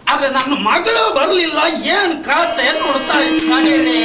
ಆದ್ರೆ ನನ್ನ ಮಗಳು ಬರ್ಲಿಲ್ಲ ಏನ್ ಕತೆ ಕೊಡ್ತಾಳೆ ನಡೀರಿ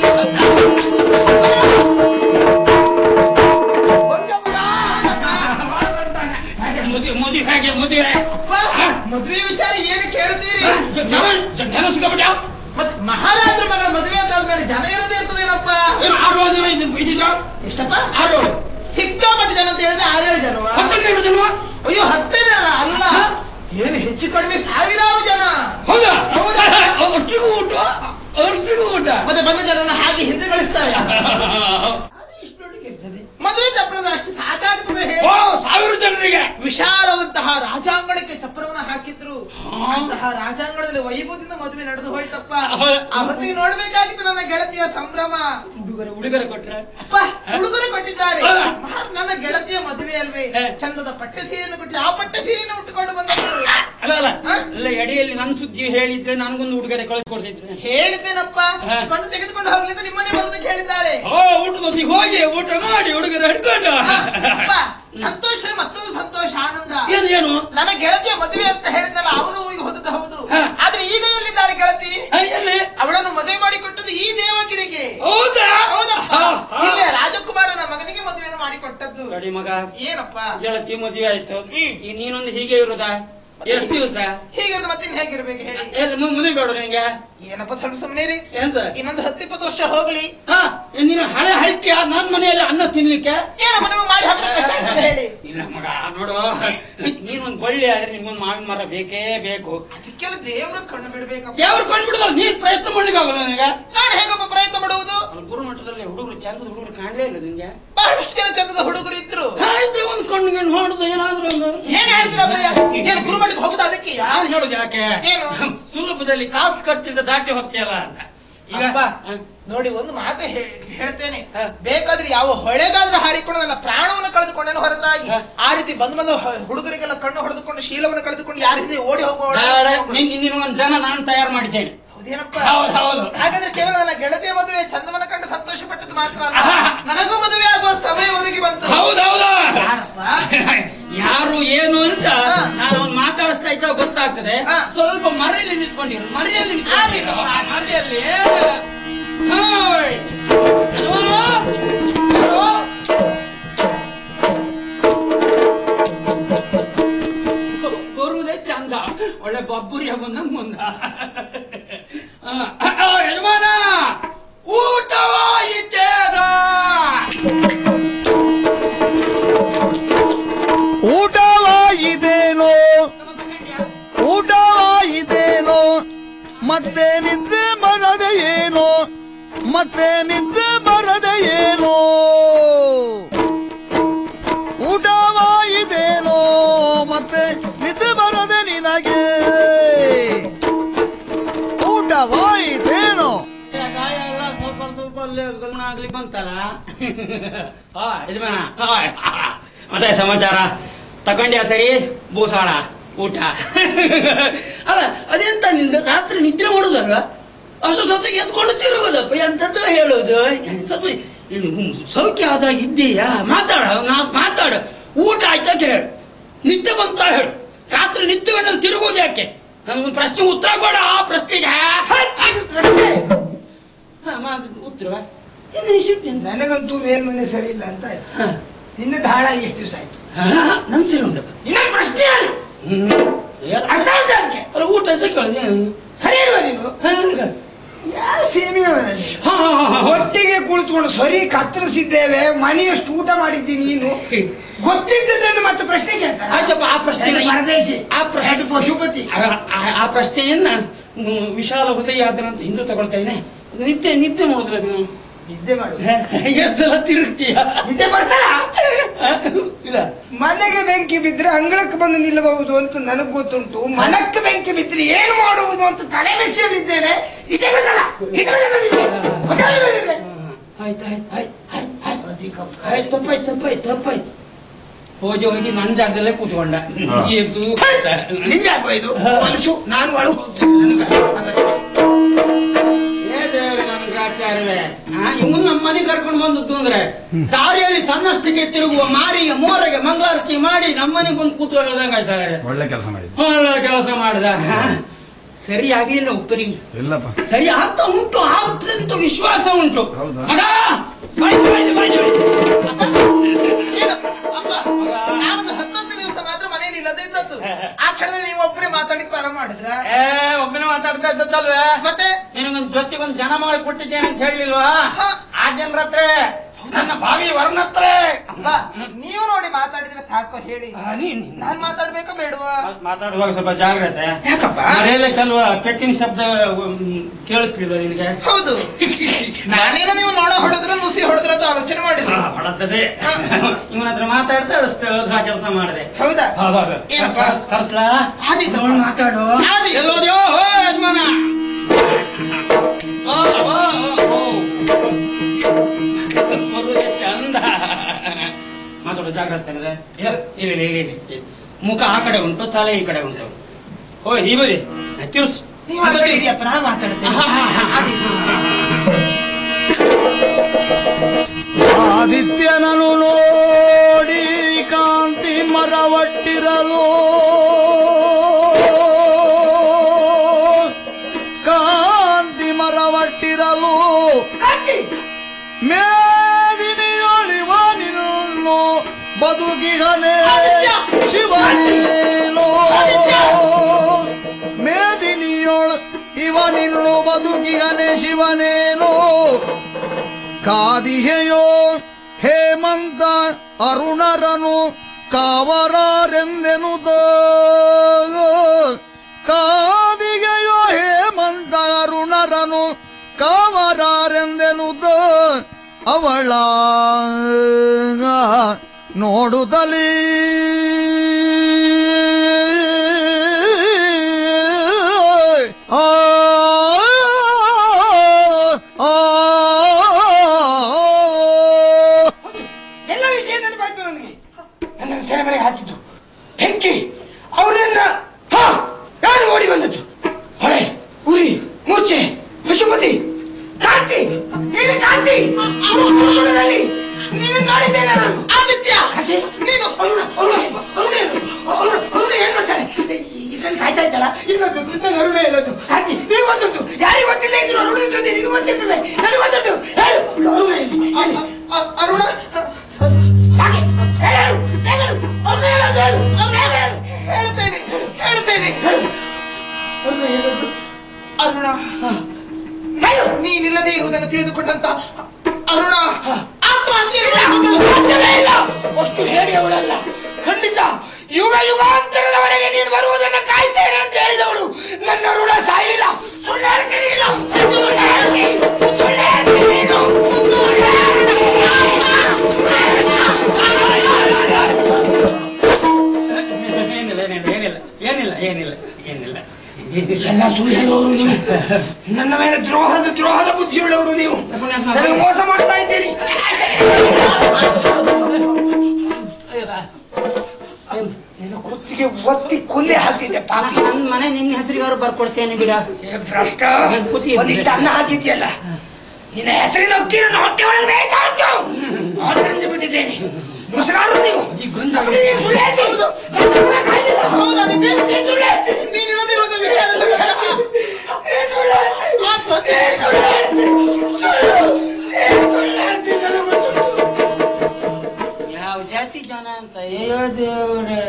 ಮುದಿ ಮುದಿ ಹೇಗೆ ಮುದಿರೆ ಮದುವೆ ವಿಚಾರ ಏನು ಕೇಳ್ತೀರಿ ಜನ ಜನ ಸಿಕ್ಕಾಪಟ್ಟ ಮತ್ ಮಹಾರಾಜರ ಮಗಳ ಮದುವೆ ಆದ್ಮೇಲೆ ಜನ ಇರದೇ ಇರ್ತದೇನಪ್ಪ ಏನು ಆರು ಜನ ಇದನ್ನು ಬೈದಿದ್ದ ಎಷ್ಟಪ್ಪ ಆರು ಸಿಕ್ಕಾಪಟ್ಟೆ ಜನ ಅಂತ ಹೇಳಿದ್ರೆ ಆರೇಳು ಜನವಾ ಹತ್ತೊಂದು ಜನ ಅಯ್ಯೋ ಹತ್ತೇ ಜನ ಅಲ್ಲ ಏನು ಹೆಚ್ಚು ಕಡಿಮೆ ಸಾವಿರಾರು ಜನ ಹೌದಾ ಹೌದಾ? ಅಷ್ಟಿಗೂ ಊಟ ಅಷ್ಟಿಗೂ ಊಟ ಮತ್ತೆ ಬಂದ ಜನನ ಹಾಗೆ ಹಿಂದೆ ಕಳಿಸ್ತಾರೆ ಮದುವೆ ಚಪ್ರದ ಅಷ್ಟು ಸಾಕಾಗ್ತದೆ ಹೇಳಿ ಓ ಸಾವಿರ ಜನರಿಗೆ ವಿಶಾಲವಂತಹ ರಾಜಾಂಗಣಕ್ಕೆ ಚಪ್ರವನ್ನ ಹಾಕಿದ್ರು ಹಾ. ಅಂತಹ ರಾಜಾಂಗಣದಲ್ಲಿ ವೈಭವದಿಂದ ಮದುವೆ ನಡೆದು ಹೋಯ್ತಪ್ಪ ಹಾ. ಆ ಹೊತ್ತಿಗೆ ನೋಡ್ಬೇಕಾಗಿತ್ತು ನನ್ನ ಗೆಳತಿಯ ಸಂಭ್ರಮ ಉಡುಗೊರೆ ಉಡುಗೊರೆ ಕೊಟ್ರೆ ಅಪ್ಪ ಉಡುಗೊರೆ ಕೊಟ್ಟಿದ್ದಾರೆ ಹಾ. ಮಹಾ- ನನ್ನ ಗೆಳತಿಯ ಮದುವೆ ಅಲ್ವೇ ಹೇ. ಚಂದದ ಪಟ್ಟೆ ಸೀರೆಯನ್ನು ಕೊಟ್ಟು ಆ ಪಟ್ಟೆ ಸೀರೆಯನ್ನು ಉಟ್ಟುಕೊಂಡು ಬಂದರು ಅಲ್ಲ ಅಲ್ಲ ಹಾ? ಅಲ್ಲ ಎಡೆಯಲ್ಲಿ ನನ್ನ ಸುದ್ದಿ ಹೇಳಿದ್ರೆ ನನಗೊಂದು ಉಡುಗೊರೆ ಕಳಿಸ್ಕೊಡ್ತಿದ್ರೆ ಹೇಳಿದ್ದೇನಪ್ಪ ಹಾ. ಬಂದು ತೆಗೆದುಕೊಂಡು ಹೋಗ್ಲಿಕ್ಕೆ ನಿಮ್ಮನೆ ಬರೋದಕ್ಕೆ ಹೇಳಿದ್ದಾಳೆ ಓ ಊಟದೊತ್ತಿಗೆ ಹೋಗಿ ಊಟ ಮಾಡಿ ಉಡುಗೊರೆ ಹಿಡ್ಕೊಂಡು ಅಪ್ಪ ಸಂತೋಷ ಮತ್ತೊಂದು ಸಂತೋಷ ಆನಂದ ಏನು ಏನು ನನ್ನ ಗೆಳತಿಯ ಮದುವೆ ಅಂತ ಹೇಳಿದ್ನಲ್ಲ ಅವನು ಊರಿಗೆ ಹೋದದ್ದು ಹೌದು ಹಾ. ಆದ್ರೆ ಈಗ ಎಲ್ಲಿದ್ದಾಳೆ ಗೆಳತಿ ಆ, ಎಲ್ಲಿ ಅವಳನ್ನು ಮದುವೆ ಮಾಡಿ ಕೊಟ್ಟದ್ದು ಈ ದೇವಗಿರಿಗೆ ಹೌದಾ ಹೌದಪ್ಪ ಹಾ, ಹಾ. ಇಲ್ಲೇ ರಾಜಕುಮಾರನ ಮಗನಿಗೆ ಮದುವೆಯನ್ನು ಮಾಡಿ ಕೊಟ್ಟದ್ದು ನೋಡಿ ಮಗ ಏನಪ್ಪ ಗೆಳತಿ ಮದುವೆ ಆಯ್ತು ಈ ನೀನೊಂದು ಹೀಗೆ ಇರುದಾ ಎಷ್ಟು ದಿವಸ ಹೀಗಿರೋದು ಮತ್ತಿನ್ ಹೇಗಿರ್ಬೇಕು ಹೇಳಿ ಎಲ್ಲಿ ಮು- ಮದುವೆ ಬೇಡ ನಿಂಗೆ ಏನಪ್ಪ ಸ್ವಲ್ಪ ಸುಮ್ಮನೆ ರೀ ಎಂತ ಇನ್ನೊಂದು ಹತ್ತಿಪ್ಪತ್ತು ವರ್ಷ ಹೋಗ್ಲಿ ಹಾ ನೀನು ಹಳೆ ಹೈಕ್ಯ ನನ್ನ ಮನೆಯಲ್ಲಿ ಅನ್ನ ತಿನ್ಲಿಕ್ಕೆ ಏನಪ್ಪ ನೀವು ಮಾಡಿ ಹಾಕ್ಬೇಕು ಹೇಳಿ ಇಲ್ಲ ಮಗ ನೋಡು ನೀನೊಂದು ಒಳ್ಳೆ ಆದ್ರೆ ನಿಮ್ಗೊಂದು ಮಾವಿನ ಮರ ಬೇಕೇ ಬೇಕು ಅದಕ್ಕೆಲ್ಲ ದೇವ್ರ ಕಣ್ಣು ಬಿಡ್ಬೇಕಪ್ಪ ಯಾವ್ರು ಕಂಡ್ಬಿಡುದಲ್ಲ ನೀನ್ ಪ್ರಯತ್ನ ಮಾಡ್ಲಿಕ್ಕೆ ಆಗೋಲ್ಲ ನನಗೆ ನಾನು ಹೇಗಪ್ಪ ಪ್ರಯತ್ನ ಮಾಡುವುದು ಅಲ್ಲಿ ಗುರುಮಠದಲ್ಲಿ ಹುಡುಗರು ಚಂದದ ಹುಡುಗರು ಕಾಣಲೇ ಇಲ್ಲ ನಿಂಗೆ ಬಹಳಷ್ಟು ಜನ ಚಂದದ ಹುಡುಗರು ಇದ್ರು ಹಾ, ಇದ್ರೆ ಒಂದು ಕಣ್ಣು ಗಣ್ಣು ಹೊಡೆದು ಏನಾದ್ರೂ ಒಂದು ಏನ್ ಹೇಳ್ತೀರಪ್ಪ ಏನ್ ಗುರುಮಠಕ್ಕೆ ಹೋಗುದು ಅದಕ್ಕೆ ಯಾರು ಹೇಳುದು ಯಾಕೆ ಏನು? ಸುಲಭದಲ್ಲಿ ಕಾಸು ಖರ್ಚಿಂದ ದಾಟಿ ಹೋಗ್ತೀಯಲ್ಲ ಅಂತ ಈಗ ಅಪ್ಪ, ಹ, ನೋಡಿ ಒಂದು ಮಾತು ಹೇ- ಹೇಳ್ತೇನೆ ಹ. ಬೇಕಾದ್ರೆ ಯಾವ ಹೊಳೆಗಾದ್ರೂ ಹಾರಿಕೊಂಡು ನನ್ನ ಪ್ರಾಣವನ್ನು ಕಳೆದುಕೊಂಡೇನು ಹೊರತಾಗಿ ಹ. ಆ ರೀತಿ ಬಂದ್ ಬಂದ ಹ- ಹುಡುಗರಿಗೆಲ್ಲ ಕಣ್ಣು ಹೊಡೆದುಕೊಂಡು ಶೀಲವನ್ನು ಕಳೆದುಕೊಂಡು ಯಾರ ಹಿಂದೆ ಓಡಿ ಹೋಗುವ ಬೇಡ, ನೀನ್ ನಿನ್ನ ಒಂದು ಜನ ನಾನು ತಯಾರು ಮಾಡಿದ್ದೇನೆ ಹೌದೇನಪ್ಪ ಹೌದು ಹೌದು ಹಾಗಾದ್ರೆ ಕೇವಲ ನನ್ನ ಗೆಳತಿಯ ಮದುವೆ ಚಂದವನ್ನ ಕಂಡು ಸಂತೋಷ ಪಟ್ಟದ್ದು ಮಾತ್ರ ಅಲ್ಲ ಆಹಾ. ನನಗೂ ಮದುವೆ ಆಗುವ ಸಮಯ ಒದಗಿ ಬಂತು ಹೌದೌದು ಯಾರಪ್ಪ? ಯಾರು ಏನು ಅಂತ ಹಾ. ನಾನು ಒಂದು ಮಾತಾಡಿಸ್ತಾ ಇದ್ದ ಗೊತ್ತಾಗ್ತದೆ ಹಾ. ಸ್ವಲ್ಪ ಮರೆಯಲ್ಲಿ ನಿಂತ್ಕೊಂಡಿರು ಮರೆಯಲ್ಲಿ ನಿಂತ್ಕೊಂಡಿರು. ಆಯ್ತು. ಮರೆಯಲ್ಲಿ ಹಾಯ್. ಹಲೋ? ಹಲೋ? ಕೊ- ಕೊರುವುದೇ ಚಂದ ಒಳ್ಳೆ ಬಬ್ಬುರಿಯ ಬಂದಂಗ್ ಮುಂದ ಆ, ಆ, ಯಜಮಾನ ಊಟವಾಯಿತೇನ ಊಟವಾಯಿದೇನೋ ಊಟವಾಯಿದೇನೋ ಮತ್ತೆ ನಿದ್ದೆ ಬರದೆ ಏನೋ ಮತ್ತೆ ನಿದ್ದೆ ಬರದೆ ಏನೋ ಊಟವಾಯಿದೇನೋ ಮತ್ತೆ ನಿದ್ದೆ ಬರದೆ ನಿನಗೆ ಊಟವಾಯಿದೇನೋ ಗಾಯ ಎಲ್ಲ ಸ್ವಲ್ಪ ಸ್ವಲ್ಪ ಅಲ್ಲೇ ಗಮನ ಆಗ್ಲಿಕ್ಕೆ ಬಂತಲ್ಲ ಹಾ ಯಜಮಾನ ಹಾಯ್. ಮತ್ತೆ ಸಮಾಚಾರ ತಕೊಂಡ್ಯಾ ಸರಿ ಬೂಸಾಳ ಊಟ ಅಲ್ಲ ಅದೆಂತ ನಿಂದ ರಾತ್ರಿ ನಿದ್ರೆ ಮಾಡುದಲ್ಲ ಅಷ್ಟು ಹೊತ್ತಿಗೆ ಎತ್ಕೊಂಡು ತಿರುಗೋದಪ್ಪ ಎಂತದ್ದು ಹೇಳೋದು ಸ್ವಲ್ಪ ಇದು ಸೌಖ್ಯ ಆದಾಗ ಇದ್ದೀಯಾ ಮಾತಾಡ ನಾ ಮಾತಾಡ ಊಟ ಆಯ್ತಾ ಹೇಳು ನಿದ್ದೆ ಬಂತ ಹೇಳು ರಾತ್ರಿ ನಿದ್ದೆ ಬಂದಲ್ಲಿ ತಿರುಗೋದು ಯಾಕೆ ನನಗೊಂದು ಪ್ರಶ್ನೆ ಉತ್ತರ ಕೊಡ ಆ ಪ್ರಶ್ನೆಗೆ ಅದು ಪ್ರಶ್ನೆ ಹಾ, ಮಾ- ಉತ್ತರ ಏನು ನಿಶ್ಚಿತ ನನಗಂತೂ ಮೇಲ್ಮನೆ ಸರಿ ಇಲ್ಲ ಅಂತ ಆಯ್ತು ನಿನ್ನದು ಹಾಳಾಗಿ ಎಷ್ಟು ದಿವಸ ಆಯ್ತು ನನ್ ಸರಿ ಉಂಟಪ್ಪ ಇನ್ನೊಂದು ಪ್ರಶ್ನೆ ಹೇಳು. ಹ್ಮ್. ಏನ್ ಅರ್ಥ ಉಂಟಾ ಅದಕ್ಕೆ? ಅಲ್ಲ, ಊಟ ಅಂತ ಕೇಳಿದೆ ಸರಿ ಇಲ್ವಾ ನೀನು ಹಾ, ಹಂಗ. ಯಾವ ಸೇಮಿಯೋ ಹಾ, ಹಾ, ಹಾ, ಹಾ. ಒಟ್ಟಿಗೆ ಕುಳಿತುಕೊಂಡು ಸರಿ ಕತ್ತರಿಸಿದ್ದೇವೆ ಮನೆಯಷ್ಟು ಊಟ ಮಾಡಿದ್ದೀನಿ ನೀನು ಗೊತ್ತಿದ್ದದನ್ನು ಮತ್ತೆ ಪ್ರಶ್ನೆ ಕೇಳ್ತಾರೆ ಆಯ್ತಪ್ಪ ಆ ಪ್ರಶ್ನೆ ಏನು ಪರದೇಶಿ ಆ ಪ್ರಶ್ನೆ ಹೆಡ್ ಪಶುಪತಿ ಆ- ಆ- ಆ ಪ್ರಶ್ನೆಯನ್ನ ಹ್ಮ್, ವಿಶಾಲ ಹೃದಯ ಅಂತ ಹಿಂದೂ ತಗೊಳ್ತೇನೆ ನಿದ್ದೆ ನಿದ್ದೆ ಮಾಡಿದ್ರೆ ನೀನು ನಿದ್ದೆ ಮಾಡು ಎದ್ದೆಲ್ಲ ತಿರುಗ್ತೀಯ ನಿದ್ದೆ ಬರ್ತಾರ ಇಲ್ಲ ಮನೆಗೆ ಬೆಂಕಿ ಬಿದ್ರೆ ಅಂಗಳಕ್ಕೆ ಬಂದು ನಿಲ್ಲಬಹುದು ಅಂತ ನನಗೆ ಗೊತ್ತುಂಟು ಮನಕ್ಕೆ ಬೆಂಕಿ ಬಿದ್ರೆ ಏನು ಮಾಡುವುದು ಅಂತ ತಲೆ ಬಿಸಿಯಲ್ಲಿದ್ದೇನೆ ನಿದ್ದೆ ಬರ್ತಲ್ಲ? ನಿದ್ದೆ ಬರ್ತಲ್ಲ ನಿದ್ದೆ? ಗೊತ್ತಾಗಲಿಲ್ಲ ನಿದ್ದೆ? ಆಯ್ತು ಆಯ್ತು ಆಯ್ತು ಆಯ್ತು ಆಯ್ತು ಆಯ್ತು ತಪ್ಪಾಯ್ತು ತಪ್ಪಾಯ್ತು ತಪ್ಪಾಯ್ತು ಹೋಗಿ ಹೋಗಿ ನನ್ನ ಜಾಗದಲ್ಲೇ ಕೂತ್ಕೊಂಡ ಏಸು ನಿದ್ದೆ ಆಗೋಯ್ತು ಮನಸ್ಸು ನಾನು ಒಳಗೆ ಹೋಗ್ತೇನೆ ಏ ದೇವ್ರೆ ನನ್ನ ಗ್ರಾಚಾರವೇ ಇವನು ನಮ್ಮ ಮನೆ ಕರ್ಕೊಂಡು ಬಂದದ್ದು ಅಂದ್ರೆ ದಾರಿಯಲ್ಲಿ ತನ್ನಷ್ಟಕ್ಕೆ ತಿರುಗುವ ಮಾರಿಗೆ ಮೋರೆಗೆ ಮಂಗಳಾರತಿ ಮಾಡಿ ನಮ್ಮನೆಗೆ ಬಂದು ಕೂತ್ಕೊಳ್ಳೋದಂಗ ಆಯ್ತಾರೆ ಒಳ್ಳೆ ಕೆಲಸ ಮಾಡಿದ್ವಿ ಒಳ್ಳೆ ಕೆಲಸ ಮಾಡಿದ ಸರಿ ಆಗ್ಲಿಲ್ಲ ಉಪ್ಪರಿಗೆ ಇಲ್ಲಪ್ಪ ಸರಿ ಆಗ್ತಾ ಉಂಟು ಆಗುತ್ತದೆ ಅಂತ ವಿಶ್ವಾಸ ಉಂಟು ಹೌದಾ? ಮಗ ಬಾಯ್ಲಿ, ಬಾಯ್ಲಿ, ಬಾಯ್ಲಿ. ಏನು? ಅಪ್ಪ, ನಾನೊಂದು ಹತ್ತೊಂದು ದಿವಸ ಮಾತ್ರ ಮನೆಯಲ್ಲಿ ಇಲ್ಲದೆ ಇದ್ದದ್ದು ಆ ಕ್ಷಣದಲ್ಲಿ ನೀವು ಒಬ್ಬನೇ ಮಾತಾಡ್ಲಿಕ್ಕೆ ಪ್ರಾರಂಭ ಮಾಡಿದ್ರ ಏ ಒಬ್ಬನೇ ಮಾತಾಡ್ತಾ ಇದ್ದದ್ದಲ್ವೇ ಮತ್ತೆ ನಿನಗೊಂದು ಜೊತೆಗೆ ಒಂದು ಜನ ಮಾಡಿ ಕೊಟ್ಟಿದ್ದೇನೆ ಅಂತ ಹೇಳಿಲ್ವಾ ಹಾ. ಆ ಜನರ ಹತ್ರ ನನ್ನ ಭಾವಿ ವರ್ಣ ಹತ್ರ ಅಪ್ಪ ನೀವು ನೋಡಿ ಮಾತಾಡಿದ್ರೆ ಸಾಕು ಹೇಳಿ ನಾನ್ ಮಾತಾಡ್ಬೇಕಾ ಬೇಡವಾ ಮಾತಾಡುವಾಗ ಸ್ವಲ್ಪ ಜಾಗ್ರತೆ ಯಾಕಪ್ಪ ಮನೆಯಲ್ಲೇ ಕೆಲವು ಪೆಟ್ಟಿನ ಶಬ್ದ ಉಮ್, ಕೇಳಿಸ್ಲಿಲ್ವ ನಿನಗೆ ಹೌದು ನಾನೇನೋ ನೀವು ನೋಡ ಹೊಡೆದ್ರ ನುಸಿ ಹೊಡೆದ್ರ ಅಂತ ಆಲೋಚನೆ ಮಾಡಿದ್ರು ಹೊಡತ್ತದೆ ಇವನ ಹತ್ರ ಮಾತಾಡ್ತಾ ಅಷ್ಟು ಕೆಲಸ ಮಾಡಿದೆ ಹೌದಾ ಹೌದೌದು ಏನಪ್ಪ? ಕರ್ಸ್ಲಾ ಆದೀತಪ್ಪ. ನೋಡ್ ಮಾತಾಡು ಆದೀತು. ಎಲ್ಲೋದ್ಯೋ ಹೋ ಯಜಮಾನ ಓ, ಓ, ಓ, ಓ. ಮರುದೆ ಚಂದ ಮಾತಾಡು ಜಾಗ್ರತೆ ಇದೆ ಇಲ್ಲಿ ಇಲ್ಲಿ ಇಲ್ಲಿ ಮುಖ ಆ ಕಡೆ ಉಂಟು ತಲೆ ಈ ಕಡೆ ಉಂಟು ಓ ಈ ಬದಿ ತಿರ್ಸು ನೀವು ಮಾತಾಡಿದ್ಯಪ್ಪ ನಾನು ಮಾತಾಡ್ತೇನೆ ಆದೀತು. ಆದಿತ್ಯನನು ನೋಡಿ ಕಾಂತಿ ಮರವಟ್ಟಿರಲು ಕಾಂತಿ ಮರವಟ್ಟಿರಲು ಮೇದಿನಿಯೊಳಿವ ನಿಲ್ಲು ಬದುಕಿಗನೇ ಶಿವನೇನು ಮೇದಿನಿಯೊಳ ಇವನಿಲ್ಲು ಬದುಕಿಗನೇ ಶಿವನೇನು ಕಾದಿಗೆಯೋ ಹೇಮಂತ ಅರುಣರನು ಕಾವರಾರೆಂದೆನುದ ಕಾದಿಗೆಯೋ ಹೇಮಂತ ಅರುಣರನು ಕಾವರಾರೆಂದೆನುದ ಅವಳ ನೋಡುತ್ತಲೀ ಆ ಆ ಎಲ್ಲ ವಿಷಯ ನೆನಪಾಯ್ತು ನನಗೆ ನನ್ನನ್ನು ಸೆರೆಮನೆಗೆ ಹಾಕಿದ್ದು ಬೆಂಕಿ ಅವರನ್ನ ಹಾ ಯಾರು ಓಡಿ ಬಂದದ್ದು ಹೊಳೆ ಉರಿ ಮೂರ್ಛೆ ಪಶುಪತಿ ಕಾಂತಿ ನೀನು ಕಾಂತಿ ಸುಳ್ಳುಸುಳ್ಳುಗಳಲ್ಲಿ ನೀನು ನೋಡಿದ್ದೇನೆ ನಾನು ಆದಿತ್ಯ ಕಾಂತಿ ನೀನು ಅರುಣ ಅರುಣ ಅರುಣ ಏನು? ಅರುಣ ಅರುಣ ಏನ್ ಮಾಡ್ತಾಳೆ ಇದನ್ನು ಕಾಯ್ತಾ ಇದ್ದಲ್ಲ ಇನ್ನೊಂದು ಇನ್ನೊಂದು ಅರುಣ ಹೇಳೋದು ಕಾಂತಿ ನೀವು ಗೊತ್ತುಂಟು ಯಾರಿಗೆ ಗೊತ್ತಿಲ್ಲ ಇದ್ರು ಅರುಣ ಜೊತೆ ನಿನಗೆ ಗೊತ್ತಿರ್ತದೆ ನನಗೆ ಗೊತ್ತುಂಟು ಹೇಳು ಅರುಣ ಎಲ್ಲಿ? ಅ- ಎಲ್ಲಿ? ಅ- ಅ- ಅರುಣ ಹಾಗೆ ಹೇಳು ಹೇಳು ಅರುಣ ಹೇಳೋದು ಹೇಳು ಅರುಣ ಹೇಳು ಹೇಳ್ತೇನೆ ಹೇಳ್ತೇನೆ ಅರುಣ ಹೇಳೋದು ಅರುಣ ಹೇಳು ನೀನಿಲ್ಲದೆ ಇರುವುದನ್ನು ತಿಳಿದುಕೊಂಡಂತ ಅರುಣ ಆತ್ಮಹತ್ಯೆ ಸಾಧ್ಯವೇ ಇಲ್ಲ ಒಟ್ಟು ಹೇಳಿ ಅವಳಲ್ಲ ಖಂಡಿತ ಯುಗ ಯುಗಾಂತರದವರೆಗೆ ನೀನು ಬರುವುದನ್ನು ಕಾಯ್ತೇನೆ ಅಂತ ಹೇಳಿದವಳು ನನ್ನ ಋಣ ಸಾಯಿಲ್ಲ ಸುಳ್ಳು ಹೇಳ್ತೀನಿ ಇಲ್ಲ. ಸುಳ್ಳು ಹೇಳ್ತೀನಿ. ಸುಳ್ಳು ಹೇಳ್ತೀನಿ ನೀನು. ಸುಳ್ಳು ಏನಿಲ್ಲ ಏನಿಲ್ಲ ಏನಿಲ್ಲ ಏನಿಲ್ಲ ಏನಿಲ್ಲ ಏನಿಲ್ಲ ಎಲ್ಲ ಸುಳ್ಳು ಹೇಳುವವರು ನೀವು ನನ್ನ ಮೇಲೆ ದ್ರೋಹದ ದ್ರೋಹದ ಬುದ್ಧಿಯುಳ್ಳವರು ನೀವು ನನಗೆ ಮೋಸ ಮಾಡ್ತಾ ಇದ್ದೀರಿ ನಿನ್ನ ಕುತ್ತಿಗೆ ಒತ್ತಿ ಕೊಲ್ಲಿ ಹಾಕ್ತಿದ್ದೆ ಪಾಪ ನನ್ನ ಮನೆ ನಿನ್ನ ಹೆಸರಿಗಾರು ಬರ್ಕೊಡ್ತೇನೆ ಬಿಡ ಏ ಭ್ರಷ್ಟ ನನ್ ಕೂತಿ ಇದ್ದಿದೆ. ಒಂದಿಷ್ಟು ಅನ್ನ ಹಾಕಿದ್ಯಲ್ಲ ನಿನ್ನ ಹೆಸರಿನ ಅಕ್ಕಿಯನ್ನು ಹೊಟ್ಟೆ ಒಳಗೆ ಬೇಯ್ತಾ ಉಂಟು ಆದ್ರಿಂದ ಬಿಟ್ಟಿದ್ದೇನೆ ಮುಸುಗಾರು ನೀವು ಸುಳ್ಳು ಹೇಳ್ತೀನಿ. ಸುಳ್ಳು ಕಾಯ್ದಿಲ್ಲ. ಹೌದಾ ನಿಜ? ಏ ಸುಳ್ಳು ಹೇಳ್ತೀನಿ. ನೀನಿಲ್ಲದೆ ಇರುವುದ ವಿಚಾರದ ಗೊತ್ತಾ? ಏ ಸುಳ್ಳು ಹೇಳ್ತೀನಿ. ಆತ್ಮಹತ್ಯೆ ಏ ಸುಳ್ಳು ಹೇಳ್ತೀನಿ. ಸುಳ್ಳು. ಏ ಸುಳ್ಳು ಹೇಳ್ತೀನಿ. ನನಗೆ ಗೊತ್ತು. ಯಾವ ಜಾತಿ ಜನ ಅಂತ ಅಯ್ಯೋ ದೇವ್ರೆ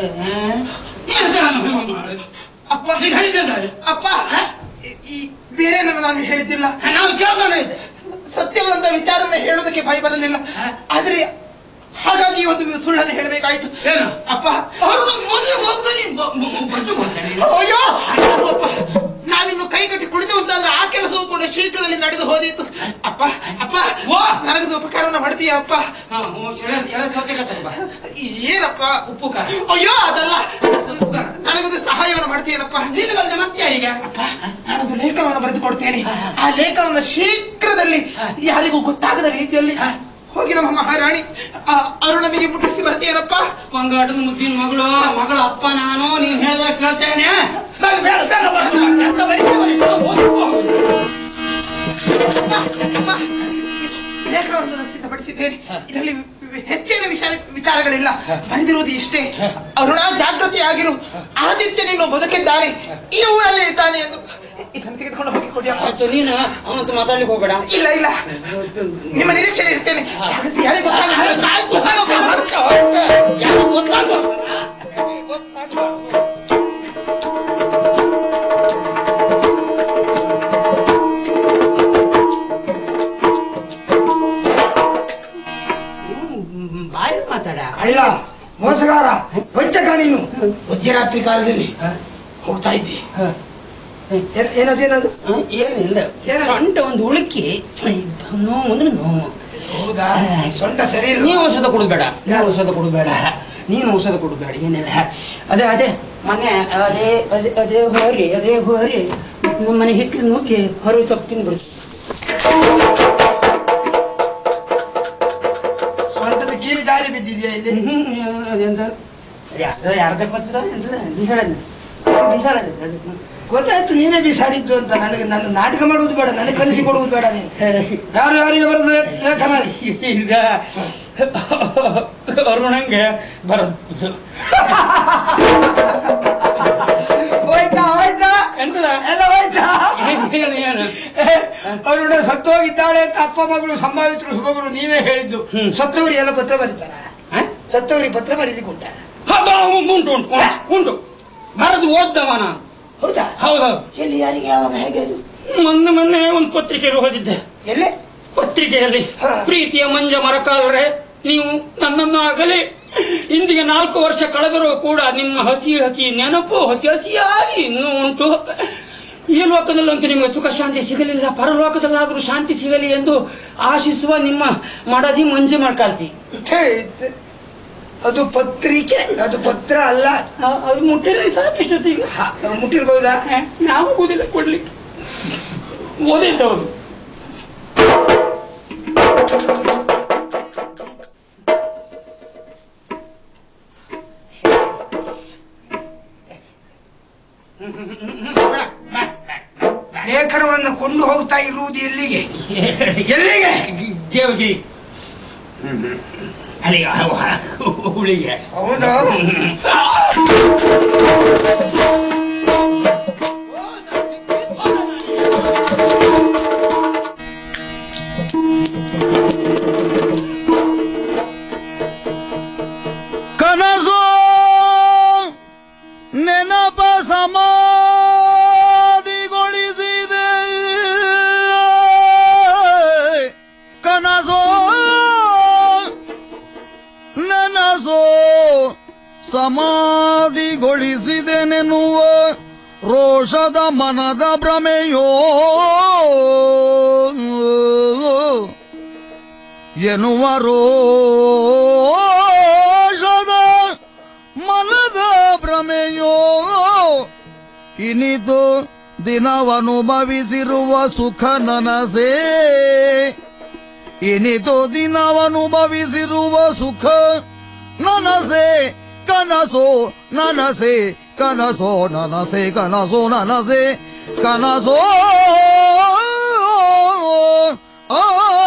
ಅಪ್ಪ ಅಪ್ಪ ಈ- ಈ ಬೇರೆ ನಾನು ಹೇಳಿದ್ದಿಲ್ಲ ನಾವು ಕೇಳ್ತಾನೆ ಇದ್ದೆ ಸತ್ಯವಾದಂತ ವಿಚಾರವನ್ನ ಹೇಳೋದಕ್ಕೆ ಭಯ ಬರಲಿಲ್ಲ ಆದ್ರೆ ಹಾಗಾಗಿ ಒಂದು ಸುಳ್ಳನ್ನು ಹೇಳಬೇಕಾಯ್ತು ಏನು? ಅಪ್ಪ ಅವ್ರು ಮೊದಲು ಹೋಗ್ತಾನೆ ಬಜ್ಜು ಕೊಡ್ತಾನೆ ಅಯ್ಯೋ ಅಪ್ಪ ನಾವಿನ್ನು ಕೈ ಕಟ್ಟಿ ಕುಳಿತು ಅಂತಾದ್ರೆ ಆ ಕೆಲಸವು ಕೂಡ ಶೀಘ್ರದಲ್ಲಿ ನಡೆದು ಹೋದೀತು ಅಪ್ಪ ಅಪ್ಪ ಓ! ನನಗೊಂದು ಉಪಕಾರವನ್ನು ಮಾಡ್ತೀಯ ಅಪ್ಪ ಹಾ, ಹ್ಞೂ, ಎಳೆ- ಎಳೆ ಸೌತೆ ಕಟ್ಟದು ಬಾ. ಏನಪ್ಪ ಉಪ್ಪು ಖಾರ ಅಯ್ಯೋ ಅದಲ್ಲ ನನಗೊಂದು ಸಹಾಯವನ್ನು ಮಾಡ್ತೀಯನಪ್ಪ ನಿನಗಲ್ದೆ ಮತ್ತೆ ಯಾರಿಗೆ ನಾನೊಂದು ಲೇಖನವನ್ನು ಬರೆದು ಕೊಡ್ತೇನೆ ಆ ಲೇಖನವನ್ನು ಶೀಘ್ರದಲ್ಲಿ ಯಾರಿಗೂ ಗೊತ್ತಾಗದ ರೀತಿಯಲ್ಲಿ ಹೋಗಿ ನಮ್ಮ ಮಹಾರಾಣಿ ಆ ಅರುಣನಿಗೆ ಮುಟ್ಟಿಸಿ ಬರ್ತೀಯನಪ್ಪ ಪಂಗಾಟದ ಮುದ್ದಿನ ಮಗಳು ಮಗಳ ಅಪ್ಪ ನಾನು ನೀನ್ ಹೇಳ್ದಾಗ ಕೇಳ್ತೇನೆ ಬೇಗ, ಬೇಗ, ಬೇಗ ಬಾ. ಎಲ್ಲ ಬರೀತಾ ಬರೀತಾ ಹೋಗು, ಹೋಗು. ಅಪ್ಪ, ಲೇಖನವನ್ನು ನಾನು ಸಿದ್ಧಪಡಿಸಿದ್ದೇನೆ ಇದರಲ್ಲಿ ಹೆಚ್ಚಿನ ವಿಚಾರ ವಿಚಾರಗಳಿಲ್ಲ ಬರೆದಿರುವುದು ಇಷ್ಟೇ ಅರುಣ ಜಾಗೃತಿಯಾಗಿರು ಆದಿತ್ಯ ನೀನು ಬದುಕಿದ್ದಾನೆ ಈ ಊರಲ್ಲಿ ಇದ್ದಾನೆ ಎಂದು ಇದನ್ನು ತೆಗೆದುಕೊಂಡು ಹೋಗಿ ಕೊಡಿ ಅಪ್ಪ ಆಯ್ತು ನೀನು ಅವನಂತ ಮಾತಾಡ್ಲಿಕ್ಕೆ ಹೋಗ್ಬೇಡ ಇಲ್ಲ ಇಲ್ಲ ನಿಮ್ಮ ನಿರೀಕ್ಷೆಯಲ್ಲಿ ಇರ್ತೇನೆ ಜಾಗೃತಿ ಯಾರಿಗೆ ಗೊತ್ತಾಗಲ್ಲ. ಗೊತ್ತಾಗಲ್ಲ. ಯಾರು ಗೊತ್ತಾಗೋ ಬಾಯಿ ಮಾತಾಡ ಕಳ್ಳ ಮೋಸಗಾರ ವಂಚಕ ನೀನು ಮಧ್ಯರಾತ್ರಿ ಕಾಲದಲ್ಲಿ ಹೋಗ್ತಾ ಇದ್ದಿ ಏನ್- ಏನದೇನದು ಏನಿಲ್ಲ ಏನು? ಸೊಂಟ ಒಂದು ಉಳುಕಿ ನೋವು ಅಂದ್ರೆ ನೋವು ಹೌದಾ ಸೊಂಟ ಸರಿ ಇಲ್ಲ ನೀವು ಔಷಧ ಕೊಡಬೇಡ ನೀವು ಔಷಧ ಕೊಡಬೇಡ ನೀನು ಔಷಧ ಕೊಡಬೇಡ ಏನಿಲ್ಲ ಅದೇ ಅದೇ ಮೊನ್ನೆ ಅದೇ ಅದೇ ಅದೇ ಹೋರಿ ಅದೇ ಹೋರಿ ನಮ್ಮ ಮನೆ ಹಿತ್ತಲು ನುಗ್ಗಿ ಹೊರಗೆ ಸೊಪ್ಪು ತಿಂದ್ಬಿಡು ಸೊಂಟದ ಕೀಲಿ ಜಾರಿ ಬಿದ್ದಿದ್ಯಾ ಇಲ್ಲಿ ಅದೆಂತ ಯಾರ್ದ ಯಾರ್ದ ಪತ್ರ ಬಿಸಾಡ ಬಿಸಾಡ ಗೊತ್ತಾಯ್ತು ನೀನೇ ಬೀಸಾಡಿದ್ದು ಅಂತ ನನಗೆ ನನ್ನ ನಾಟಕ ಮಾಡುವುದು ಬೇಡ ನನಗೆ ಕಲಿಸಿ ಕೊಡುವುದು ಬೇಡ ನೀನು ಯಾರು ಯಾರಿಗೆ ಬರೋದು ಲೇಖನ ಈಗ ಅರುಣಂಗೆ ಬರಬಹುದು ಹೋಯ್ತಾ ಹೋಯ್ತಾ ಎಂತದ ಎಲ್ಲ ಹೋಯ್ತಾ ಏನು ಏನು ಅರುಣ ಸತ್ತೋಗಿದ್ದಾಳೆ ಅಂತ ಅಪ್ಪ ಮಗಳು ಸಂಭಾವಿತರು ಸುಭಗಳು ನೀವೇ ಹೇಳಿದ್ದು ಹ್ಮ್. ಸತ್ತವರಿಗೆ ಎಲ್ಲ ಪತ್ರ ಬರೀತಾರ ಹ? ಸತ್ತವರಿಗೆ ಪತ್ರ ಬರೀಲಿಕ್ಕೆ ಉಂಟ ಹಬ್ಬ ಉಂಟು ಉಂಟು ಉಂಟು ಉಂಟು ಬರದು ಓದ್ದವ ನಾನು ಹೌದಾ ಹೌದೌದು ಎಲ್ಲಿ ಯಾರಿಗೆ ಯಾವಾಗ ಹೇಗೆ ಅದು? ಮೊನ್ನೆ ಮೊನ್ನೆ ಒಂದು ಪತ್ರಿಕೆಗೆ ಓದಿದ್ದೆ ಎಲ್ಲಿ ಪತ್ರಿಕೆಯಲ್ಲಿ ಹಾ. ಪ್ರೀತಿಯ ಮಂಜ ಮರಕಾಲರೆ ನೀವು ನನ್ನನ್ನು ಆಗಲಿ ಇಂದಿಗೆ ನಾಲ್ಕು ವರ್ಷ ಕಳೆದರೂ ಕೂಡ ನಿಮ್ಮ ಹಸಿ ಹಸಿ ನೆನಪು ಹಸಿ ಹಸಿಯಾಗಿ ಇನ್ನೂ ಉಂಟು ಈ ಲೋಕದಲ್ಲಂತೂ ನಿಮಗೆ ಸುಖ ಶಾಂತಿ ಸಿಗಲಿಲ್ಲ ಪರಲೋಕದಲ್ಲಾದರೂ ಶಾಂತಿ ಸಿಗಲಿ ಎಂದು ಆಶಿಸುವ ನಿಮ್ಮ ಮಡದಿ ಮಂಜು ಮರಕಾಲ್ತಿ ಛೇ, ಛೇ. ಅದು ಪತ್ರಿಕೆ ಅದು ಪತ್ರ ಅಲ್ಲ ಆ- ಅದು ಮುಟ್ಟಿಲ್ಲ ಸಾಕಿಷ್ಟೊತ್ತಿಗೆ ಹ, ಮುಟ್ಟಿರ್ಬಹುದಾ ನಾವು ಓದಿಲ್ಲ ಕೊಡ್ಲಿಕ್ಕೆ ಓದಿದ್ದವರು ಲೇಖನವನ್ನು ಕೊಂಡು ಹೋಗ್ತಾ ಇರುವುದು ಎಲ್ಲಿಗೆ ಎಲ್ಲಿಗೆ ದೇವಗಿರಿ ಅಲ್ಲಿಗೆ ಹುಳಿಗೆ ಹೌದಾ ಕನಸು ನೆನಪ ಸಮಾಧಿಗೊಳಿಸಿದೆ ಕನಸೋ ನನಸೋ ಸಮಾಧಿಗೊಳಿಸಿದೆನೆನ್ನುವ ರೋಷದ ಮನದ ಭ್ರಮೆಯೋ ಎನ್ನುವ ರೋಷದ ಮನದ ಭ್ರಮೆಯೋ ಇನಿತು ದಿನವನುಭವಿಸಿರುವ ಸುಖ ನನಸೇ ಇನಿತು ದಿನವನುಭವಿಸಿರುವ ಸುಖ ನನಸೆ ಕನಸೋ ನನಸೆ ಕನಸೋ ನನಸೆ ಕನಸೋ ನನಸೆ ಕನಸೋ ಆ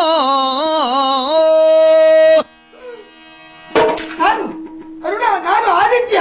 ನಾನು ಅರುಣ ನಾನು ಆದಿತ್ಯ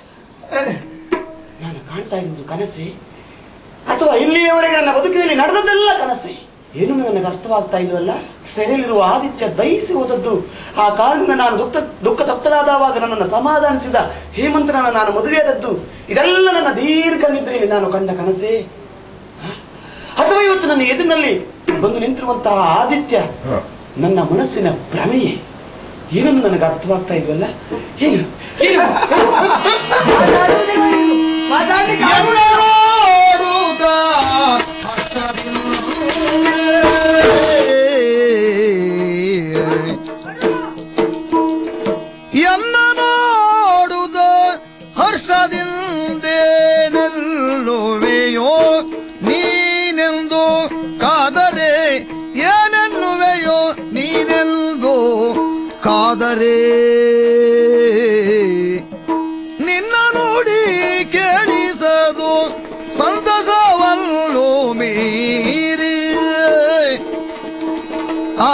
ನಾನು ಕಾಣ್ತಾ ಇರುವುದು ಕನಸೆ ಅಥವಾ ಇಲ್ಲಿಯವರೆಗೆ ನನ್ನ ಬದುಕಿನಲ್ಲಿ ನಡೆದದ್ದೆಲ್ಲ ಕನಸೆ ಏನು ನನಗೆ ಅರ್ಥವಾಗ್ತಾ ಇಲ್ವಲ್ಲ ಸೆರೆಯಲ್ಲಿರುವ ಆದಿತ್ಯ ದಯಿಸಿ ಹೋದದ್ದು ಆ ಕಾರಣದಿಂದ ನಾನು ದುಃಖ ದುಃಖ ತಪ್ತರಾದವಾಗ ನನ್ನನ್ನು ಸಮಾಧಾನಿಸಿದ ಹೇಮಂತನನ್ನು ನಾನು ಮದುವೆಯಾದದ್ದು ಇದೆಲ್ಲ ನನ್ನ ದೀರ್ಘ ನಿದ್ರೆಯಲ್ಲಿ ನಾನು ಕಂಡ ಕನಸೆ ಹ? ಅಥವಾ ಇವತ್ತು ನನ್ನ ಎದುರಿನಲ್ಲಿ ಬಂದು ನಿಂತಿರುವಂತಹ ಆದಿತ್ಯ ನನ್ನ ಮನಸ್ಸಿನ ಭ್ರಮೆಯೇ ಏನನ್ನು ನನಗೆ ಅರ್ಥವಾಗ್ತಾ ಇಲ್ವಲ್ಲ ಏನು ಏನು ಮಾತಾಡ್ಲಿಕ್ಕೆ ಆಗುವುದಿಲ್ಲ. ನೋಡುತ್ತ ಎನ್ನ ನೋಡುದ ಹರ್ಷದಿಂದೇನೆಲ್ಲುವೆಯೋ ನೀನೆಂದು ಕಾದರೆ ಏನೆನ್ನುವೆಯೋ ನೀನೆಂದು ಕಾದರೆ ನಿನ್ನ ನುಡಿ ಕೇಳಿಸದು ಸಂತಸವಲ್ಲೋ ಮೀರಿ ಆ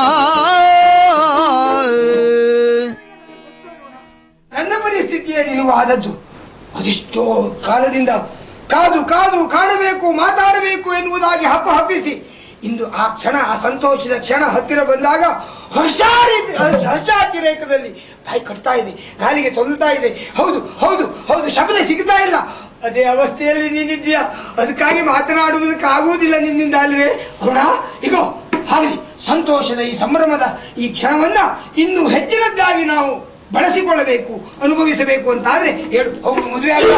ನನ್ನ ಪರಿಸ್ಥಿತಿಯೇ ನಿನಗೂ ಆದದ್ದು ಅದೆಷ್ಟೋ ಕಾಲದಿಂದ ಕಾದು ಕಾದು ಕಾಣಬೇಕು ಮಾತಾಡಬೇಕು ಎನ್ನುವ ಎನ್ನುವುದಾಗಿ ಹಪ್ಪ ಹಬ್ಬಿಸಿ ಇಂದು ಆ ಕ್ಷಣ ಆ ಸಂತೋಷದ ಕ್ಷಣ ಹತ್ತಿರ ಬಂದಾಗ ಹರ್ಷಾರಿ ಹರ್ಷಾತಿರೇಕದಲ್ಲಿ ಬಾಯಿ ಕಟ್ತಾ ಇದೆ ನಾಲಿಗೆ ತೊಲ್ತಾ ಇದೆ ಹೌದು ಹೌದು ಹೌದು ಶಬ್ದ ಸಿಗ್ತಾ ಇಲ್ಲ ಅದೇ ಅವಸ್ಥೆಯಲ್ಲಿ ನೀನಿದ್ದೀಯಾ ಅದಕ್ಕಾಗಿ ಮಾತನಾಡುವುದಕ್ಕೆ ಆಗುವುದಿಲ್ಲ ನಿನ್ನಿಂದ ಅಲ್ವೇ ಅರುಣ ಇಗೋ ಹಾಗಲಿ ಸಂತೋಷದ ಈ ಸಂಭ್ರಮದ ಈ ಕ್ಷಣವನ್ನ ಇನ್ನೂ ಹೆಚ್ಚಿನದ್ದಾಗಿ ನಾವು ಬಳಸಿಕೊಳ್ಳಬೇಕು ಅನುಭವಿಸಬೇಕು ಅಂತಾದ್ರೆ ಹೇಳು ಹೋಗು ಮದುವೆ ಅಲ್ಲ